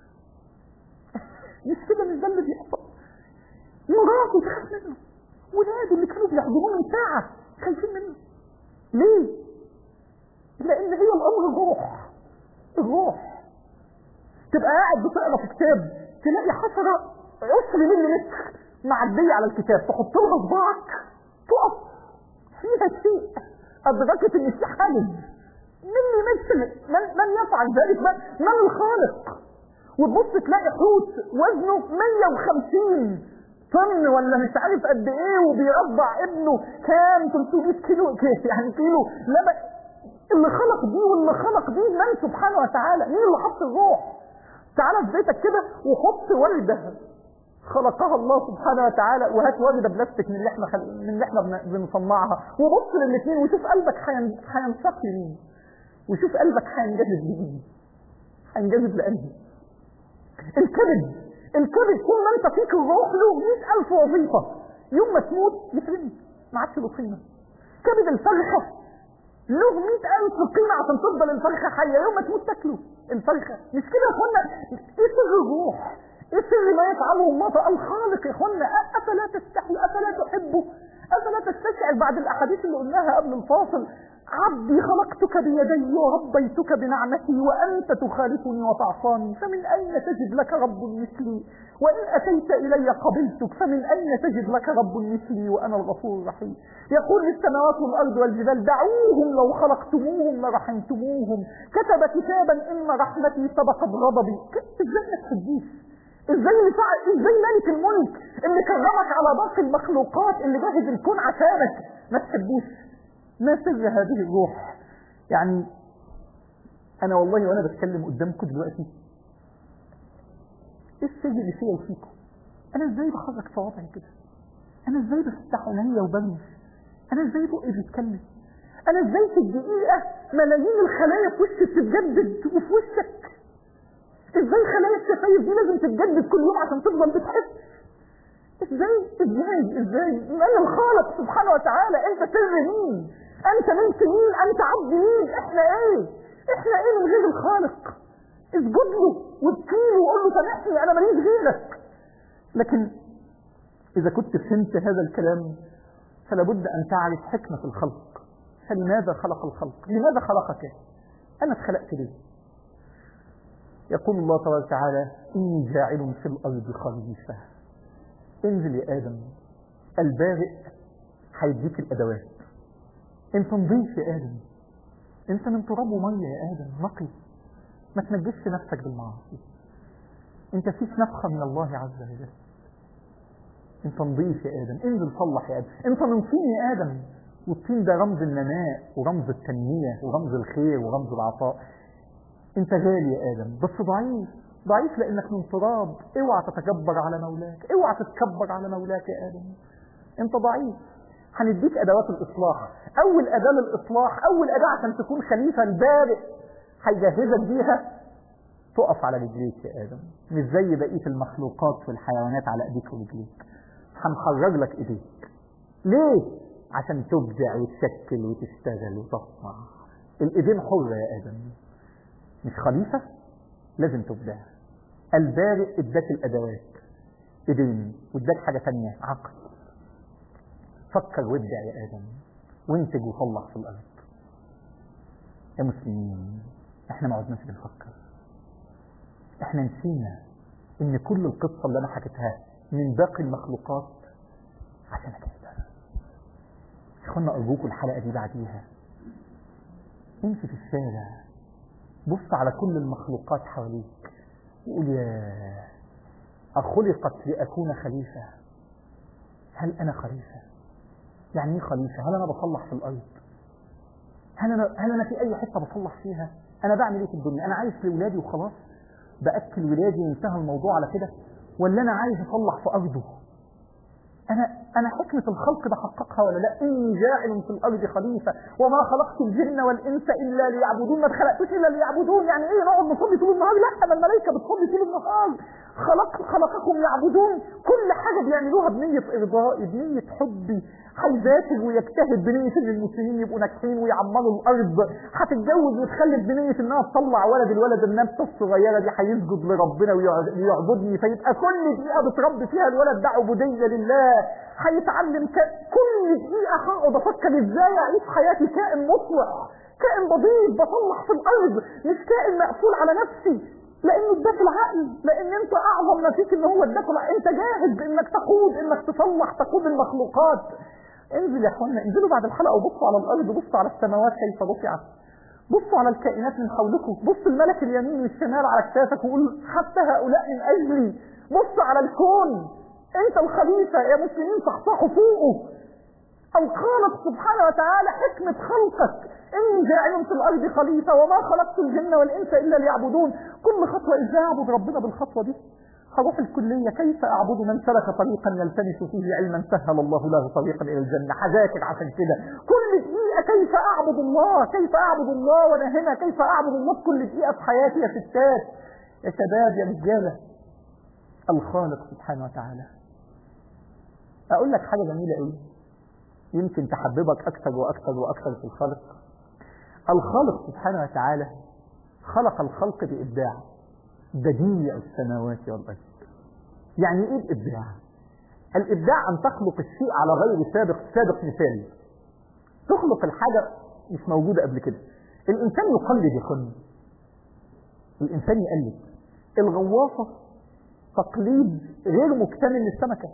مش كده مش ده اللي بيحصل مراته تخاف منه ولاده اللي كانوا بيحضنوه من ساعة خايفين منه ليه لان هي الامر الروح الروح تبقى قاعد بتقرا في كتاب تلاقي حشرة عشر ملي متر معدية على الكتاب تحط لها صباعك تقف فيها شيء أدركت إن في حاجز ملي متر من, من يفعل ذلك من, من الخالق وتبص تلاقي حوت وزنه 150 طن ولا مش عارف قد ايه وبيرضع ابنه كام 300 كيلو يعني كيلو لبن اللي خلق دي واللي خلق دي من سبحانه وتعالى مين اللي حط الروح تعالى في بيتك كده وحط وردة خلقها الله سبحانه وتعالى وهات وردة بلاستيك من اللي احنا خل... من اللي احنا بن... بنصنعها وبص للاثنين وشوف قلبك هينشق لمين وشوف قلبك هينجذب لمين هينجذب لأنهي الكبد الكبد طول ما انت فيك الروح له 100000 وظيفة يوم ما تموت يترمي ما عادش له قيمة كبد الفرخة له 100000 قيمة عشان تفضل الفرخة حية يوم ما تموت تاكله الفرخة مش كده يا اخوانا ايه سر الروح ايه سر ما يفعله الله الخالق يا اخوانا افلا تستحي افلا تحبه افلا تستشعر بعد الاحاديث اللي قلناها قبل الفاصل عبدي خلقتك بيدي وربيتك بنعمتي وأنت تخالفني وتعصاني فمن أين تجد لك رب مثلي وإن أتيت إلي قبلتك فمن أين تجد لك رب مثلي وأنا الغفور الرحيم يقول للسماوات والأرض والجبال دعوهم لو خلقتموهم لرحمتموهم كتب كتابا إن رحمتي سبقت غضبي ازاي ما تحبيش ازاي اللي فعل ازاي ملك الملك اللي كرمك على باقي المخلوقات اللي جاهز الكون عشانك ما تحبوش ما سر هذه الروح يعني انا والله وانا بتكلم قدامكم دلوقتي ايه السر اللي فيا وفيكم انا ازاي بخرج صوابعي كده انا ازاي بفتح عينيا وبرمش انا ازاي بقي بيتكلم انا ازاي في الدقيقة ملايين الخلايا في وشي بتتجدد وفي وشك ازاي خلايا الشفايف دي لازم تتجدد كل يوم عشان تفضل بتحس ازاي ازاي ازاي من الخالق سبحانه وتعالى انت سر مين انت بنت مين انت عبد مين احنا ايه احنا ايه من غير الخالق اسجد له وابكيله وقول له سامحني انا ماليش غيرك لكن اذا كنت فهمت هذا الكلام فلا بد ان تعرف حكمة الخلق فلماذا خلق الخلق لماذا خلقك انا اتخلقت ليه يقول الله تبارك وتعالى إني جاعل في الأرض خليفة انزل يا آدم البارئ هيديك الأدوات انت نضيف يا آدم انت من تراب ومية يا آدم نقي ما تنجسش نفسك بالمعاصي انت فيك نفخة من الله عز وجل انت نضيف يا آدم انزل صلح يا آدم انت من طين يا آدم والطين ده رمز النماء ورمز التنمية ورمز الخير ورمز العطاء انت غالي يا آدم بس ضعيف ضعيف لانك من تراب اوعى تتكبر على مولاك اوعى تتكبر على مولاك يا آدم انت ضعيف هنديك ادوات الاصلاح اول اداة للاصلاح اول اداة عشان تكون خليفة البارئ هيجهزك بيها تقف على رجليك يا ادم مش زي بقية المخلوقات والحيوانات على ايديك ورجليك هنخرج لك ايديك ليه عشان تبدع وتشكل وتشتغل وتصنع الايدين حرة يا ادم مش خليفة لازم تبدع البارئ اداك الادوات ايدين واداك حاجة تانية عقل فكر وابدع يا ادم وانتج وصلح في الارض يا مسلمين احنا ما عدناش بنفكر احنا نسينا ان كل القصة اللي انا حكيتها من باقي المخلوقات عشان كده اخوانا ارجوكم الحلقة دي بعديها امشي في الشارع بص على كل المخلوقات حواليك وقول يا أخلقت لأكون خليفة هل أنا خليفة يعني ايه خليفة هل أنا بصلح في الأرض هل أنا, هل أنا في أي حتة بصلح فيها أنا بعمل إيه في الدنيا أنا عايش لولادي وخلاص بأكل ولادي وانتهى الموضوع على كده ولا أنا عايز أصلح في أرضه أنا أنا حكمة الخلق بحققها ولا لا إني جاعل في الأرض خليفة وما خلقت الجن والإنس إلا ليعبدون ما اتخلقتوش إلا ليعبدون يعني إيه نقعد نصلي طول النهار لا ما الملائكة بتصلي طول النهار خلق خلقكم يعبدون كل حاجة بيعملوها بنية إرضائي بنية حبي هيذاكر ويجتهد بنية ان المسلمين يبقوا ناجحين ويعمروا الارض هتتجوز وتخلف بنية انها تطلع ولد الولد النبتة الصغيرة دي هيسجد لربنا ويعبدني فيبقى كل دقيقة بتربي فيها الولد ده عبودية لله هيتعلم ك... كل دقيقة هقعد افكر ازاي اعيش حياتي كائن مطوع كائن بضيف بصلح في الارض مش كائن مقفول على نفسي لانه اداك العقل لان انت اعظم ما فيك ان هو اداك العقل انت جاهز بانك تقود انك تصلح تقود المخلوقات انزل يا اخوانا انزلوا بعد الحلقه وبصوا على الارض بصوا على السماوات كيف رفعت بصوا على الكائنات من حولكم بص الملك اليمين والشمال على كتافك وقول حتى هؤلاء من اجلي بص على الكون انت الخليفه يا مسلمين تصحصحوا فوقه الخالق سبحانه وتعالى حكمة خلقك إني جاعل في الأرض خليفة وما خلقت الجن والإنس إلا ليعبدون كل خطوة إزاي أعبد ربنا بالخطوة دي هروح الكلية كيف أعبد من سلك طريقا يلتمس فيه علما سهل الله له طريقا إلى الجنة هذاكر عشان كده كل دقيقة كيف أعبد الله كيف أعبد الله وأنا هنا كيف أعبد الله كل دقيقة في حياتي يا ستات يا شباب يا رجالة الخالق سبحانه وتعالى أقول لك حاجة جميلة قوي يمكن تحببك أكثر وأكثر وأكثر في الخالق الخالق سبحانه وتعالى خلق الخلق بإبداع بديع السماوات والأرض يعني إيه الإبداع الإبداع أن تخلق الشيء على غير سابق سابق مثال تخلق الحاجة مش موجودة قبل كده الإنسان يقلد يا اخواني الإنسان يقلد الغواصة تقليد غير مكتمل للسمكة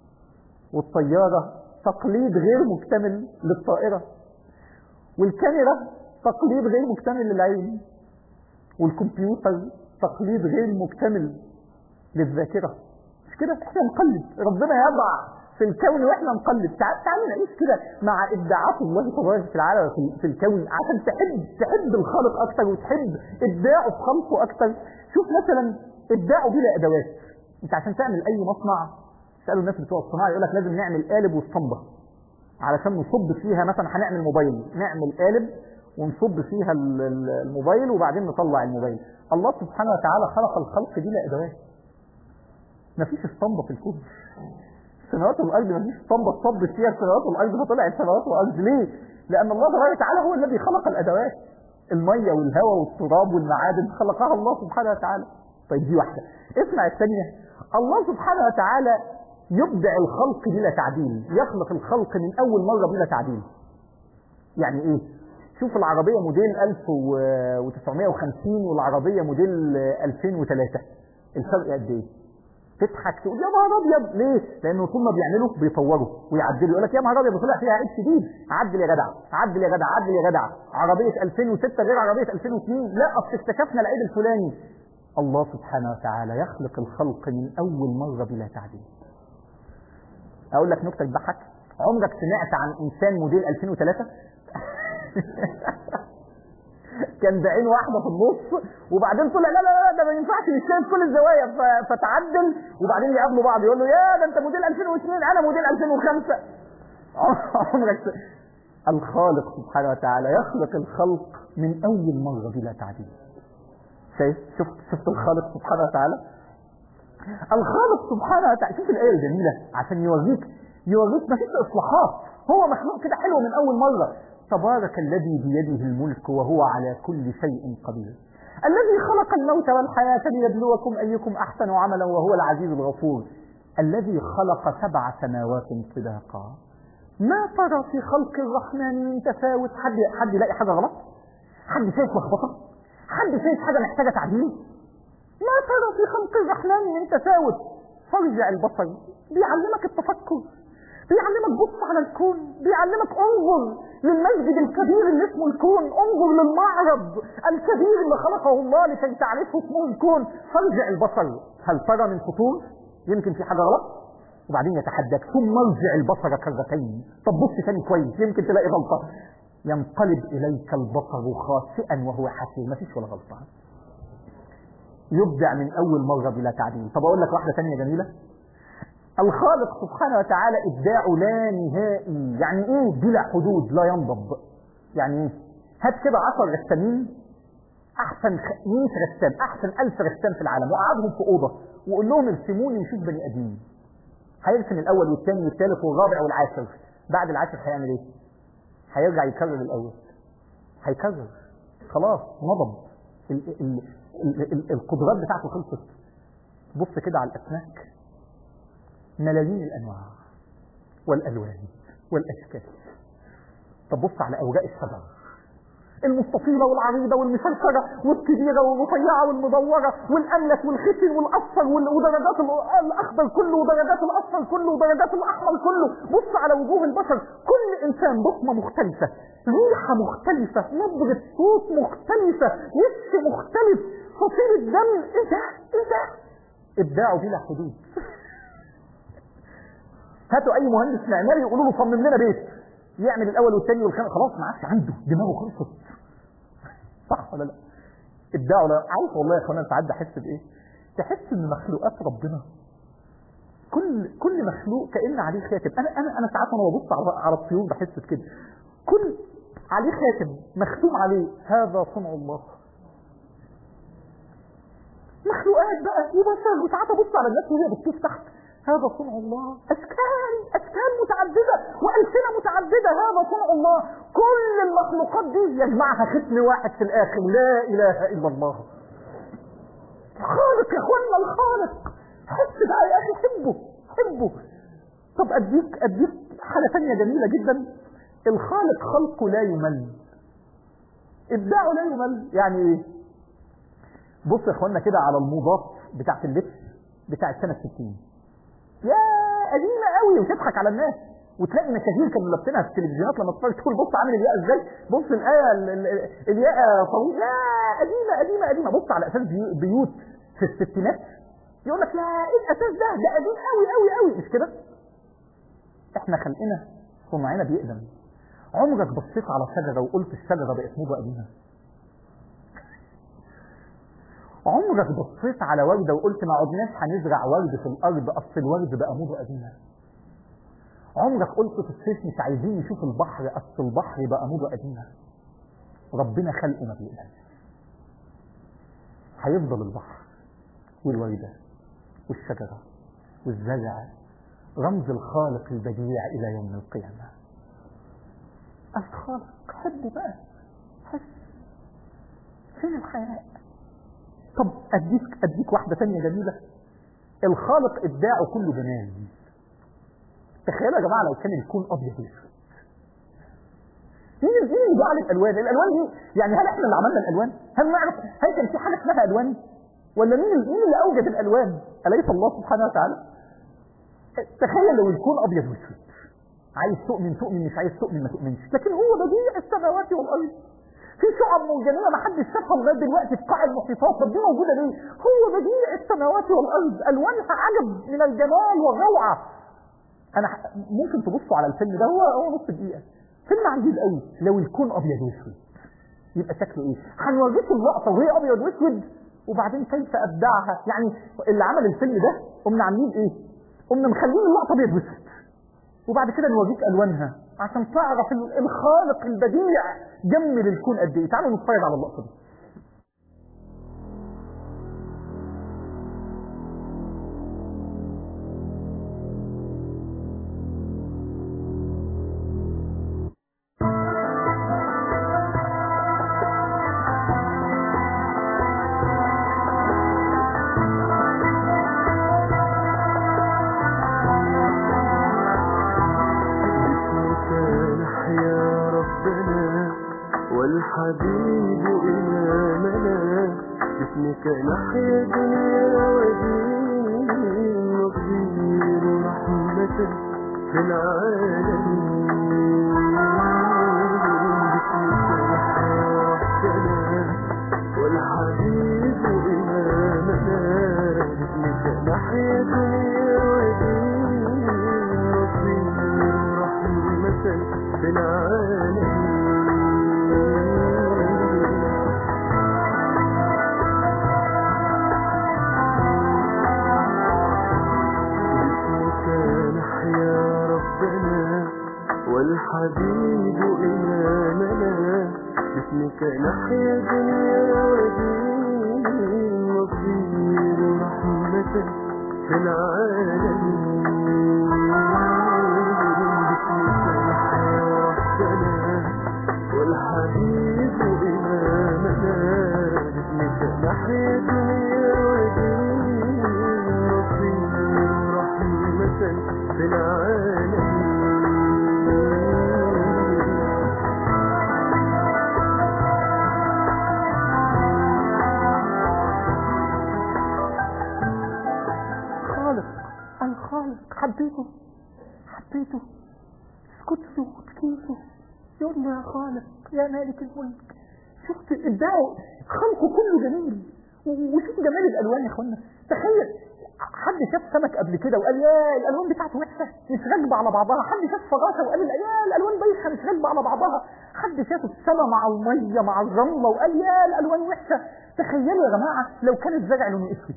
والطيارة تقليد غير مكتمل للطائرة والكاميرا تقليد غير مكتمل للعين والكمبيوتر تقليد غير مكتمل للذاكرة مش كده احنا نقلد ربنا يضع في الكون واحنا نقلد تعالوا نعيش كده مع ابداعات الله تبارك وتعالى في الكون عشان تحب تحب الخالق اكتر وتحب ابداعه في خلقه اكتر شوف مثلا ابداعه بلا ادوات انت عشان تعمل اي مصنع سالوا الناس بتوع الصناعه يقول لك لازم نعمل قالب واسطمبه علشان نصب فيها مثلا هنعمل موبايل نعمل قالب ونصب فيها الموبايل وبعدين نطلع الموبايل الله سبحانه وتعالى خلق الخلق دي لا ادوات مفيش اسطمبه في الكون السماوات والارض مفيش اسطمبه تصب فيها السماوات والارض فطلعت السماوات والارض ليه؟ لان الله تبارك وتعالى هو الذي خلق الادوات الميه والهواء والتراب والمعادن خلقها الله سبحانه وتعالى طيب دي واحده اسمع الثانيه الله سبحانه وتعالى يبدع الخلق بلا تعديل يخلق الخلق من اول مرة بلا تعديل يعني ايه شوف العربية موديل 1950 والعربية موديل 2003 الفرق قد ايه تضحك تقول يا نهار ابيض ليه؟ لانه طول ما بيعملوا بيطوروا ويعدلوا يقول لك يا نهار ابيض طلع فيها عيب شديد عدل يا جدع عدل يا جدع عدل يا جدع عربيه 2006 غير عربيه 2002 لا اصل اكتشفنا العيب الفلاني الله سبحانه وتعالى يخلق الخلق من اول مره بلا تعديل اقول لك نكته تضحك عمرك سمعت عن انسان موديل 2003 كان بعين واحدة في النص وبعدين طلع لا لا لا ده ما ينفعش نشتغل كل الزوايا فتعدل وبعدين يقابلوا بعض يقول له يا ده انت موديل 2002 انا موديل 2005 عمرك الخالق سبحانه وتعالى يخلق الخلق من اول مرة بلا تعديل شايف شفت شفت الخالق سبحانه وتعالى الخالق سبحانه وتعالى شوف الآية الجميلة عشان يوريك يوريك ما فيش إصلاحات هو مخلوق كده حلو من أول مرة تبارك الذي بيده الملك وهو على كل شيء قدير الذي خلق الموت والحياة ليبلوكم أيكم أحسن عملا وهو العزيز الغفور الذي خلق سبع سماوات طباقا ما ترى في خلق الرحمن من تفاوت حد حد يلاقي حاجة غلط حد شايف لخبطة حد شايف حاجة محتاجة تعديل ما ترى في خلق الرحمن من تفاوت فارجع البصر بيعلمك التفكر بيعلمك بص على الكون بيعلمك انظر للمسجد الكبير اللي اسمه الكون انظر للمعرض الكبير اللي خلقه الله لكي تعرفه اسمه الكون فارجع البصر هل ترى من فطور يمكن في حاجة غلط وبعدين يتحداك ثم ارجع البصر كرتين طب بص تاني كويس يمكن تلاقي غلطة ينقلب إليك البصر خاسئا وهو حسير ما فيش ولا غلطة يبدع من أول مرة بلا تعديل طب أقول لك واحدة ثانية جميلة الخالق سبحانه وتعالى إبداعه لا نهائي يعني إيه بلا حدود لا ينضب يعني إيه هات كده 10 رسامين أحسن 100 رسام أحسن 1000 رسام في العالم وقعدهم في أوضة وقول لهم ارسموني وشوف بني آدمين هيرسم الأول والثاني والثالث والرابع والعاشر بعد العاشر هيعمل إيه؟ هيرجع يكرر الأول هيكرر خلاص نضب ال ال ال ال القدرات بتاعته خلصت بص كده على الأسماك ملايين الأنواع والألوان والأشكال طب بص على أوراق الشجر المستطيلة والعريضة والمشرشرة والكبيرة والرفيعة والمدورة والأملس والختن والأصفر ودرجات الأخضر كله ودرجات الأصفر كله ودرجات الأحمر كله بص على وجوه البشر كل إنسان بصمة مختلفة ريحة مختلفة نبرة صوت مختلفة وش مختلف فصيل الدم إيه ده إيه ده إبداعه بلا حدود هاتوا أي مهندس معماري يقولوا له صمم لنا بيت يعمل الأول والثاني والخامس خلاص ما عادش عنده دماغه خلصت صح ولا لا ابداعه لا عارف والله يا اخوانا ساعات بحس بايه تحس ان مخلوقات ربنا كل كل مخلوق كان عليه خاتم انا انا انا ساعات وانا ببص على على الطيور بحس بكده كل عليه خاتم مختوم عليه هذا صنع الله مخلوقات بقى وبشر وساعات ابص على الناس وهي بتطوف تحت هذا صنع الله أشكال أشكال متعددة وألسنة متعددة هذا صنع الله كل المخلوقات دي يجمعها ختم واحد في الآخر لا إله إلا الله خالق يا اخوانا الخالق حس بقى يا أخي حبه حبه طب أديك أديك حاجة ثانية جميلة جدا الخالق خلقه لا يمل إبداعه لا يمل يعني إيه بص يا اخوانا كده على الموضات بتاعت اللبس بتاعت سنة 60 يا قديمة قوي وتضحك على الناس وتلاقي مشاهير كانوا لابسينها في التلفزيونات لما تتفرج تقول بص عامل الياقة ازاي بص الآية الياقة طويل لا قديمة قديمة قديمة بص على أساس بيوت في الستينات يقول لك لا ايه الأساس ده ده قديم قوي قوي قوي مش كده احنا خلقنا صنعنا بيقدم عمرك بصيت على شجرة وقلت الشجرة بقت موضة قديمة عمرك بصيت على وردة وقلت ما عدناش هنزرع ورد في الأرض أصل الورد بقى موضة قديمة عمرك قلت في الصيف مش عايزين نشوف البحر أصل البحر بقى موضة قديمة ربنا خلقه ما بيقدمش هيفضل البحر والوردة والشجرة والزرع رمز الخالق البديع إلى يوم القيامة الخالق حبه بقى حس فين الحياء طب اديك اديك واحده ثانيه جميله الخالق ابداعه كله جمال تخيلوا يا جماعه لو كان الكون ابيض واسود مين مين اللي جعل الالوان الالوان دي يعني هل احنا اللي عملنا الالوان هل نعرف هل كان في حاجه اسمها الوان ولا مين مين اللي اوجد الالوان اليس الله سبحانه وتعالى تخيل لو الكون ابيض واسود عايز تؤمن تؤمن مش عايز تؤمن ما تؤمنش لكن هو بديع السماوات والارض في شعب مرجانيه ما حدش شافها لغايه دلوقتي في قاع المحيطات طب دي موجوده ليه؟ هو بديع السماوات والارض الوانها عجب من الجمال والروعه انا ممكن تبصوا على الفيلم ده هو هو نص دقيقه فيلم عجيب قوي لو الكون ابيض واسود يبقى شكله ايه هنوريكم اللقطه وهي ابيض واسود وبعدين كيف ابدعها يعني اللي عمل الفيلم ده قمنا عاملين ايه قمنا مخلين اللقطه ابيض واسود وبعد كده نوريك الوانها عشان تعرف الخالق البديع جمل الكون قد ايه تعالوا نتفرج على اللقطه دي والحبيب إمامنا باسمك نحيا دنيا ودين وخير رحمة في العالمين باسمك نحيا ربنا والحبيب إمامنا باسمك نحيا دنيا ودين وخير رحمة في العالمين نحيا ربنا والحبيب إمامنا باسمك نحيا دنيا ودين وخير رحمة في العالمين باسمك نحيا ربنا والحبيب إمامنا باسمك نحيا دنيا ودين وخير رحمة في العالمين خالق الخالق حبيته حبيته اسكت له وتكيته يقول له يا خالق يا مالك الملك شفت ابداعه خلقه كله جميل و- وشوف جمال الالوان يا اخوانا تخيل حد شاف سمك قبل كده وقال يا الالوان بتاعته وحشه مش راكبه على بعضها حد شاف فراشه وقال يا الالوان بايخه مش راكبه على بعضها حد شاف السما مع الميه مع الرمله وقال يا الالوان وحشه تخيلوا يا جماعه لو كان الزرع لونه اسود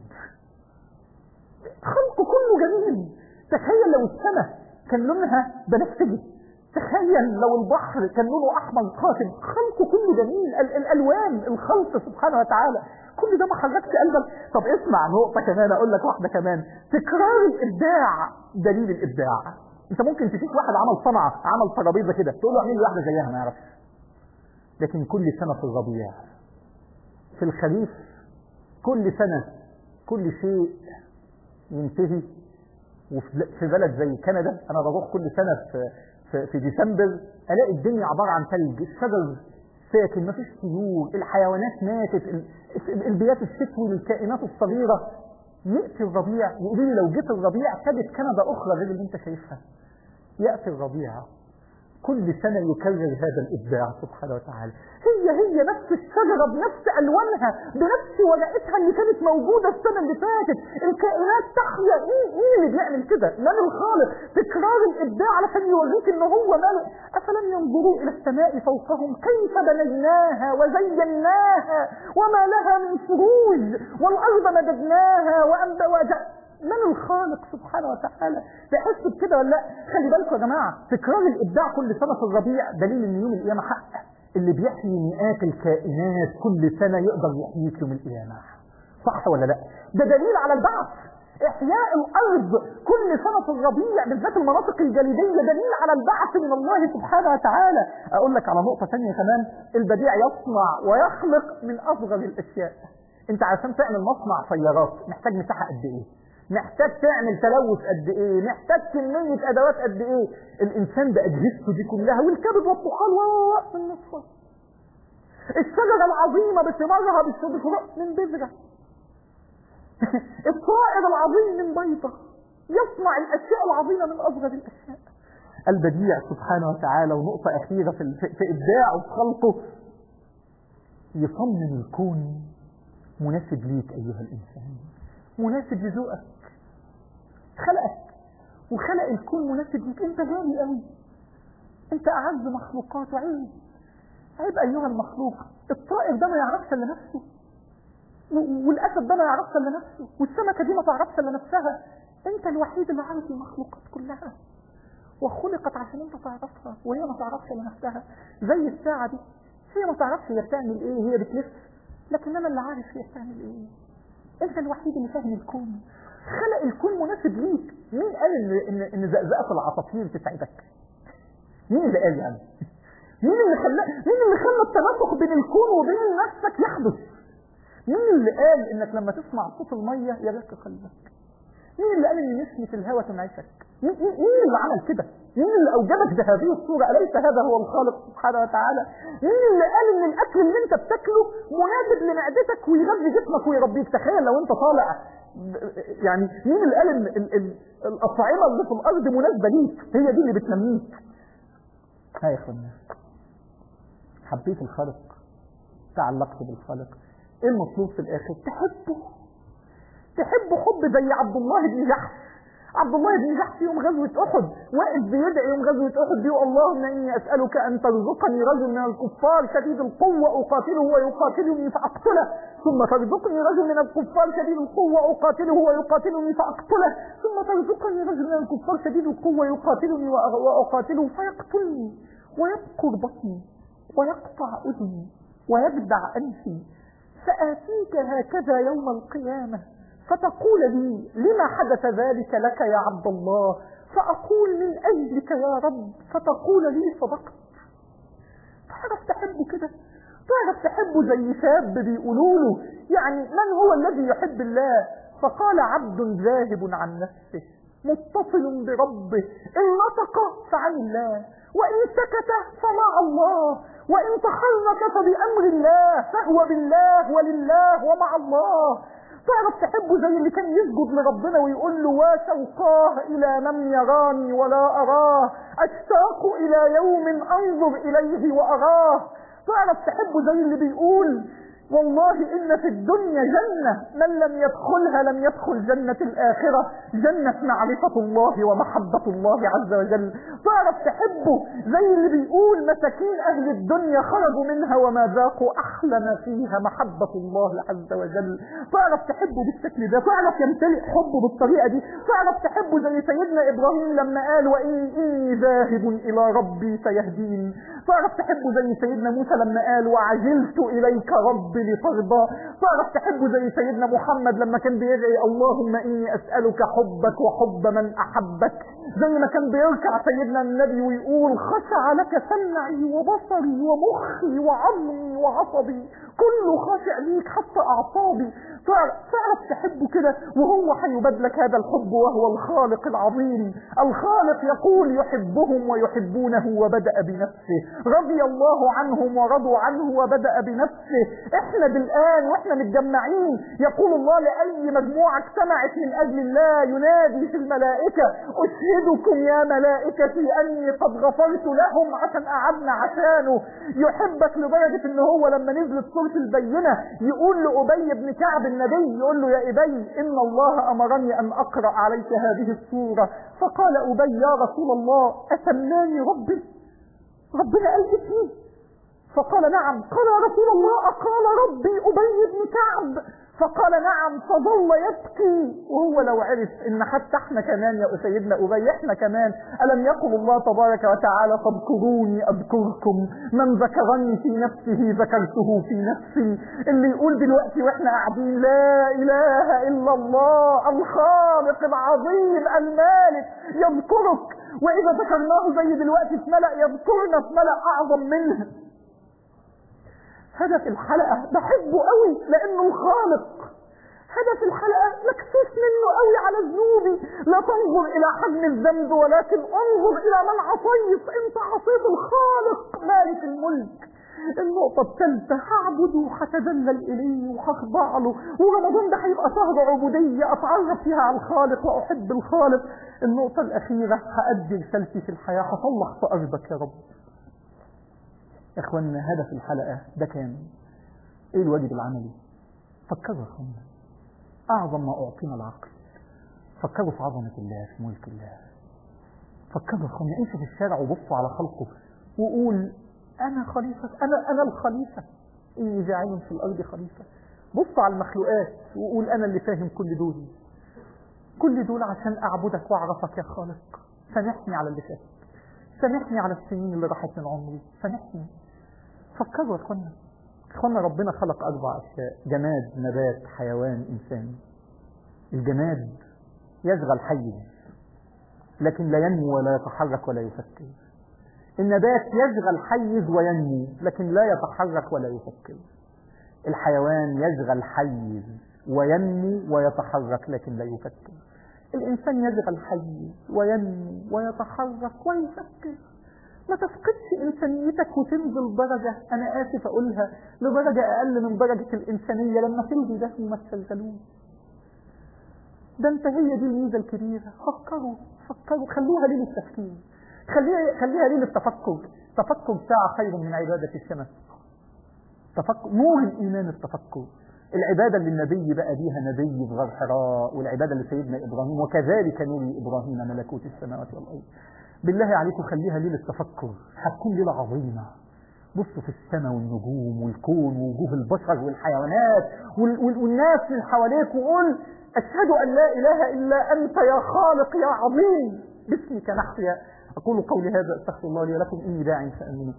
خلقه كله جميل تخيل لو السماء كان لونها بنفسجي تخيل لو البحر كان لونه احمر قاتم خلقه كله جميل ال الالوان الخلق سبحانه وتعالى كل ده ما حركش قلبك طب اسمع نقطه كمان اقول لك واحده كمان تكرار الابداع دليل الابداع انت ممكن تشوف واحد عمل صنعه عمل ترابيزه كده تقول له اعمل لي واحده زيها ما يعرفش لكن كل سنه في الربيع في الخريف كل سنه كل شيء ينتهي وفي في بلد زي كندا انا بروح كل سنه في في, في ديسمبر الاقي الدنيا عباره عن ثلج الشجر ساكن مفيش طيور الحيوانات ماتت ال- ال- البيات الشتوي الكائنات الصغيره ياتي الربيع يقولوا لي لو جيت الربيع كانت كندا اخرى غير اللي انت شايفها ياتي الربيع كل سنة يكرر هذا الإبداع سبحانه وتعالى هي هي نفس الشجرة بنفس ألوانها بنفس ورقتها اللي كانت موجودة السنة اللي فاتت الكائنات تحيا مين مين اللي بيعمل كده من الخالق تكرار الإبداع علشان يوريك إن هو ماله أفلم ينظروا إلى السماء فوقهم كيف بنيناها وزيناها وما لها من فروج والأرض مددناها وأنبا وجأ من الخالق سبحانه وتعالى تحس بكده ولا لا خلي بالكم يا جماعه تكرار الابداع كل سنه في الربيع دليل ان يوم القيامه حق اللي بيحيي مئات الكائنات كل سنه يقدر يحييك يوم القيامه صح ولا لا ده دليل على البعث احياء الارض كل سنه في الربيع بالذات المناطق الجليديه دليل على البعث من الله سبحانه وتعالى اقول لك على نقطه ثانيه كمان البديع يصنع ويخلق من اصغر الاشياء انت عشان تعمل مصنع سيارات محتاج مساحه قد ايه محتاج تعمل تلوث قد ايه محتاج كمية ادوات قد ايه الانسان باجهزته دي كلها والكبد والطحال و من نصفه الشجرة العظيمة بثمارها بالشجرة من بذرة الطائر العظيم من بيضة يصنع الاشياء العظيمة من اصغر الاشياء البديع سبحانه وتعالى ونقطة اخيرة في, في ابداعه وفي خلقه يصمم الكون مناسب ليك ايها الانسان مناسب لذوقك خلقك وخلق الكون مناسب ليك انت غالي قوي انت اعز مخلوقات وعيب عيب ايها المخلوق الطائر ده ما يعرفش الا نفسه والاسد ده ما يعرفش الا نفسه والسمكه دي ما تعرفش الا نفسها انت الوحيد اللي عارف المخلوقات كلها وخلقت عشان انت تعرفها وهي ما تعرفش الا نفسها زي الساعه دي هي ما تعرفش هي بتعمل ايه هي بتلف لكن انا اللي عارف هي بتعمل ايه انت الوحيد اللي فاهم الكون خلق الكون مناسب ليك مين قال ان ان, إن زقزقه العصافير تسعدك مين اللي قال يعني مين اللي خلى مين اللي خلى التناسق بين الكون وبين نفسك يحدث مين اللي قال انك لما تسمع صوت الميه يرق قلبك مين اللي قال ان نسمه الهواء تنعشك مين, مين اللي عمل كده مين اللي اوجدك بهذه الصوره اليس هذا هو الخالق سبحانه وتعالى مين اللي قال ان الاكل اللي انت بتاكله مناسب لمعدتك ويغذي جسمك ويربيك تخيل لو انت طالع يعني مين اللي قال ان ال- ال- الاطعمه اللي في الارض مناسبه ليك هي دي اللي بتنميك ها يا اخوانا حبيت الخالق تعلقت بالخالق ايه المطلوب في الاخر تحبه تحبه حب زي عبد الله بن جحش عبد الله بن جحش يوم غزوة أحد واقف بيدعي يوم غزوة أحد بيقول اللهم إني أسألك أن ترزقني رجل من الكفار شديد القوة أقاتله ويقاتلني فأقتله ثم ترزقني رجل من الكفار شديد القوة أقاتله ويقاتلني فأقتله ثم ترزقني رجل من الكفار شديد القوة يقاتلني وأ- وأقاتله فيقتلني ويبقر بطني ويقطع أذني ويجدع أنفي فآتيك هكذا يوم القيامة فتقول لي لما حدث ذلك لك يا عبد الله فأقول من أجلك يا رب فتقول لي صدقت تعرف تحبه كده تعرف تحبه زي شاب بيقولوا له يعني من هو الذي يحب الله فقال عبد ذاهب عن نفسه متصل بربه إن نطق فعن الله وإن سكت فمع الله وإن تحرك فبأمر الله فهو بالله ولله ومع الله تعرف تحبه زي اللي كان يسجد لربنا ويقول له وشوقاه إلى من يراني ولا أراه أشتاق إلى يوم أنظر إليه وأراه تعرف تحبه زي اللي بيقول والله إن في الدنيا جنة من لم يدخلها لم يدخل جنة الآخرة جنة معرفة الله ومحبة الله عز وجل تعرف تحبه زي اللي بيقول مساكين أهل الدنيا خرجوا منها وما ذاقوا أحلى ما فيها محبة الله عز وجل تعرف تحبه بالشكل ده تعرف يمتلئ حبه بالطريقة دي تعرف تحبه زي سيدنا إبراهيم لما قال وإن إني ذاهب إلى ربي سيهدين تعرف تحبه زي سيدنا موسى لما قال وعجلت إليك ربي لترضى تعرف تحبه زي سيدنا محمد لما كان بيدعي اللهم إني أسألك حبك وحب من أحبك زي ما كان بيركع سيدنا النبي ويقول خشع لك سمعي وبصري ومخي وعظمي وعصبي كله خاشع ليك حتى أعصابي تعرف, تعرف تحبه كده وهو هيبادلك هذا الحب وهو الخالق العظيم الخالق يقول يحبهم ويحبونه وبدأ بنفسه رضي الله عنهم ورضوا عنه وبدأ بنفسه احنا بالآن واحنا متجمعين يقول الله لأي مجموعة اجتمعت من أجل الله ينادي في الملائكة أشهدكم يا ملائكتي أني قد غفرت لهم عشان قعدنا عشانه يحبك لدرجة ان هو لما نزلت سورة البينة يقول لأبي بن كعب النبي يقول له يا أبي إن الله أمرني أن أقرأ عليك هذه السورة فقال أبي يا رسول الله أسماني ربي ربنا قال اسمي فقال نعم قال يا رسول الله أقال ربي أبي بن كعب فقال نعم فظل يبكي وهو لو عرف ان حتى احنا كمان يا سيدنا ابي احنا كمان الم يقل الله تبارك وتعالى فاذكروني اذكركم من ذكرني في نفسه ذكرته في نفسي اللي يقول دلوقتي واحنا قاعدين لا اله الا الله الخالق العظيم المالك يذكرك واذا ذكرناه زي دلوقتي في ملأ يذكرنا في ملأ اعظم منه هدف الحلقة بحبه قوي لانه الخالق هدف الحلقة مكسوف منه قوي على ذنوبي لا تنظر إلى حجم الذنب ولكن انظر إلى من عصيت أنت عصيت الخالق مالك الملك النقطة الثالثة هعبده وهتذلل إليه وهخضع له ورمضان ده هيبقى شهر عبودية أتعرف فيها على الخالق وأحب الخالق النقطة الأخيرة هأدي رسالتي في الحياة هصلح في أرضك يا رب يا إخوانا هدف الحلقة ده كان إيه الواجب العملي فكروا يا إخوانا أعظم ما أعطينا العقل فكروا في عظمة الله في ملك الله فكروا يا إخوانا امشوا في الشارع وبصوا على خلقه وقول أنا خليفة أنا أنا الخليفة إني جاعل في الأرض خليفة بص على المخلوقات وقول أنا اللي فاهم كل دول كل دول عشان أعبدك وأعرفك يا خالق سامحني على اللي فات سامحني على السنين اللي راحت من عمري سامحني فكروا يا إخوانا إخوانا ربنا خلق أربع أشياء جماد نبات حيوان إنسان الجماد يشغل حيز لكن لا ينمو ولا يتحرك ولا يفكر النبات يشغل حيز وينمو لكن لا يتحرك ولا يفكر الحيوان يشغل حيز وينمو ويتحرك لكن لا يفكر الإنسان يشغل حيز وينمو ويتحرك ويفكر ما تفقدش إنسانيتك وتنزل درجة أنا آسف أقولها لدرجة أقل من درجة الإنسانية لما تلغي ده وما تشغلوه ده انت هي دي الميزة الكبيرة فكروا فكروا خلوها ليه للتفكير خليها خليها ليه للتفكر تفكر ساعة خير من عبادة السنة تفكر نور الإيمان التفكر العبادة اللي النبي بقى بيها نبي في غار حراء والعبادة اللي سيدنا إبراهيم وكذلك نور إبراهيم ملكوت السماوات والأرض بالله عليكم خليها ليلة تفكر هتكون ليلة عظيمة بصوا في السماء والنجوم والكون ووجوه البشر والحيوانات وال وال والناس اللي حواليك وقول أشهد أن لا إله إلا أنت يا خالق يا عظيم باسمك نحيا أقول قولي هذا أستغفر الله لي ولكم إني داع فأمنوا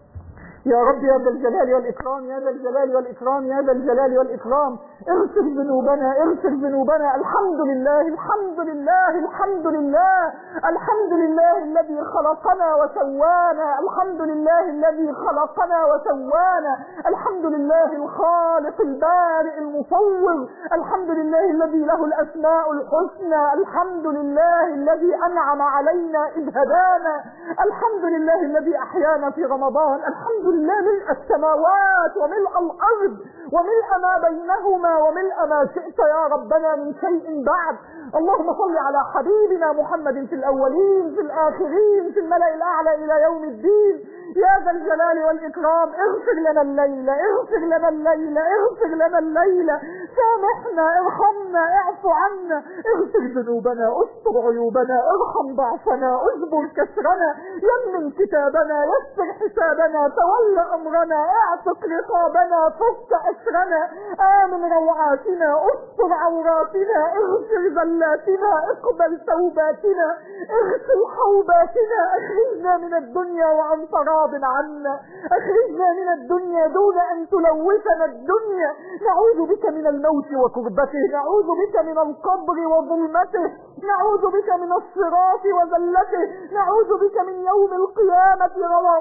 يا رب يا ذا الجلال والإكرام يا ذا الجلال والإكرام يا ذا الجلال والإكرام اغفر ذنوبنا اغفر ذنوبنا الحمد لله الحمد لله الحمد لله الحمد لله الذي خلقنا وسوانا الحمد لله الذي خلقنا وسوانا الحمد لله الخالق البارئ المصور الحمد لله الذي له الأسماء الحسنى الحمد لله الذي أنعم علينا إذ هدانا الحمد لله الذي أحيانا في رمضان الحمد لله ملء السماوات وملء الأرض وملء ما بينهما وملء ما شئت يا ربنا من شيء بعد اللهم صل على حبيبنا محمد في الأولين في الآخرين في الملأ الأعلى إلى يوم الدين يا ذا الجلال والإكرام اغفر لنا الليل اغفر لنا الليل اغفر لنا الليل سامحنا ارحمنا اعف عنا اغفر ذنوبنا استر عيوبنا ارحم ضعفنا اجبر كسرنا يمن كتابنا يسر حسابنا تولى امرنا اعتق رقابنا فك اسرنا امن روعاتنا استر عوراتنا اغفر زلاتنا اقبل توباتنا اغسل حوباتنا اخرجنا من الدنيا وانت راض عنا اخرجنا من الدنيا دون ان تلوثنا الدنيا نعوذ بك من الموت وكربته نعوذ بك من القبر وظلمته نعوذ بك من الصراط وذلته نعوذ بك من يوم القيامة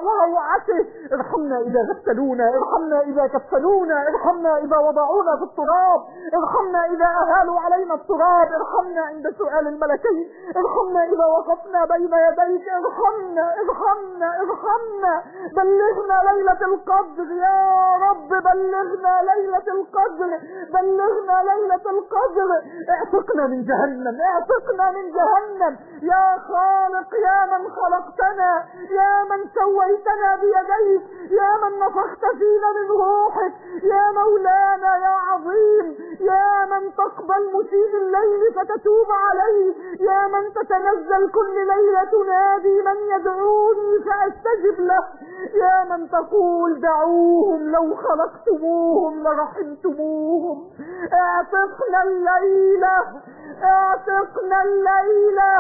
وروعته ارحمنا إذا غسلونا ارحمنا إذا كفلونا ارحمنا إذا وضعونا في التراب ارحمنا إذا أهالوا علينا التراب ارحمنا عند سؤال الملكين ارحمنا إذا وقفنا بين يديك ارحمنا ارحمنا ارحمنا بلغنا ليلة القدر يا رب بلغنا ليلة القدر بلغنا ليلة القدر اعتقنا من جهنم اعتقنا من جهنم يا خالق يا من خلقتنا يا من سويتنا بيديك يا من نفخت فينا من روحك يا مولانا يا عظيم يا من تقبل مسيء الليل فتتوب عليه يا من تتنزل كل ليلة تنادي من يدعوني فأستجب له يا من تقول دعوهم لو خلقتموهم لرحمتموهم اعتقنا الليلة اعتقنا الليلة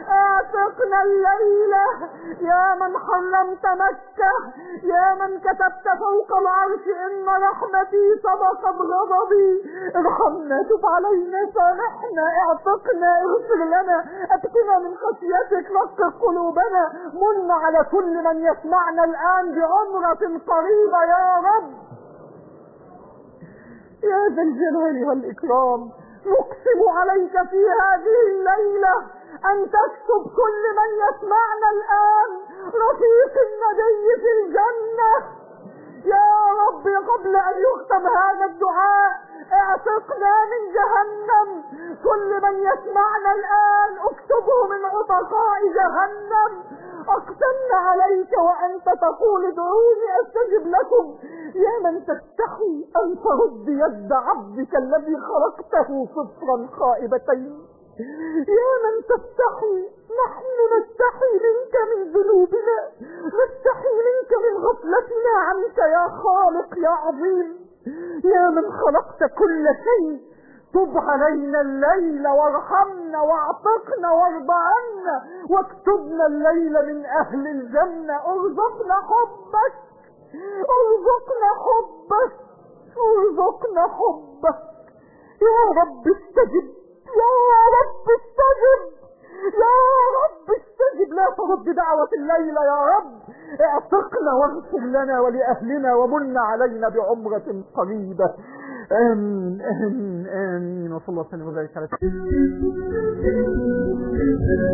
اعتقنا الليلة يا من حرمت مكة يا من كتبت فوق العرش ان رحمتي سبقت غضبي ارحمنا تب علينا سامحنا اعتقنا اغفر لنا ابكنا من خشيتك نقق قلوبنا من على كل من يسمعنا الان بعمرة قريبة يا رب يا ذا الجلال والإكرام نقسم عليك في هذه الليلة أن تكتب كل من يسمعنا الآن رفيق النبي في الجنة يا رب قبل أن يختم هذا الدعاء اعتقنا من جهنم كل من يسمعنا الآن اكتبه من عتقاء جهنم أقسمنا عليك وأنت تقول ادعوني أستجب لكم يا من تستحي أن ترد يد عبدك الذي خلقته صفرا خائبتين يا من تستحي نحن نستحي منك من ذنوبنا نستحي منك من غفلتنا عنك يا خالق يا عظيم يا من خلقت كل شيء تب علينا الليل وارحمنا واعتقنا وارض عنا واكتبنا الليل من اهل الجنة ارزقنا حبك ارزقنا حبك ارزقنا حبك يا رب استجب يا رب استجب يا رب استجب لا ترد دعوة الليلة يا رب اعتقنا واغفر لنا ولأهلنا ومن علينا بعمرة قريبة آمين آمين آمين وصلى الله وسلم وبارك على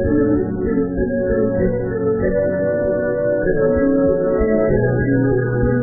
Thank you.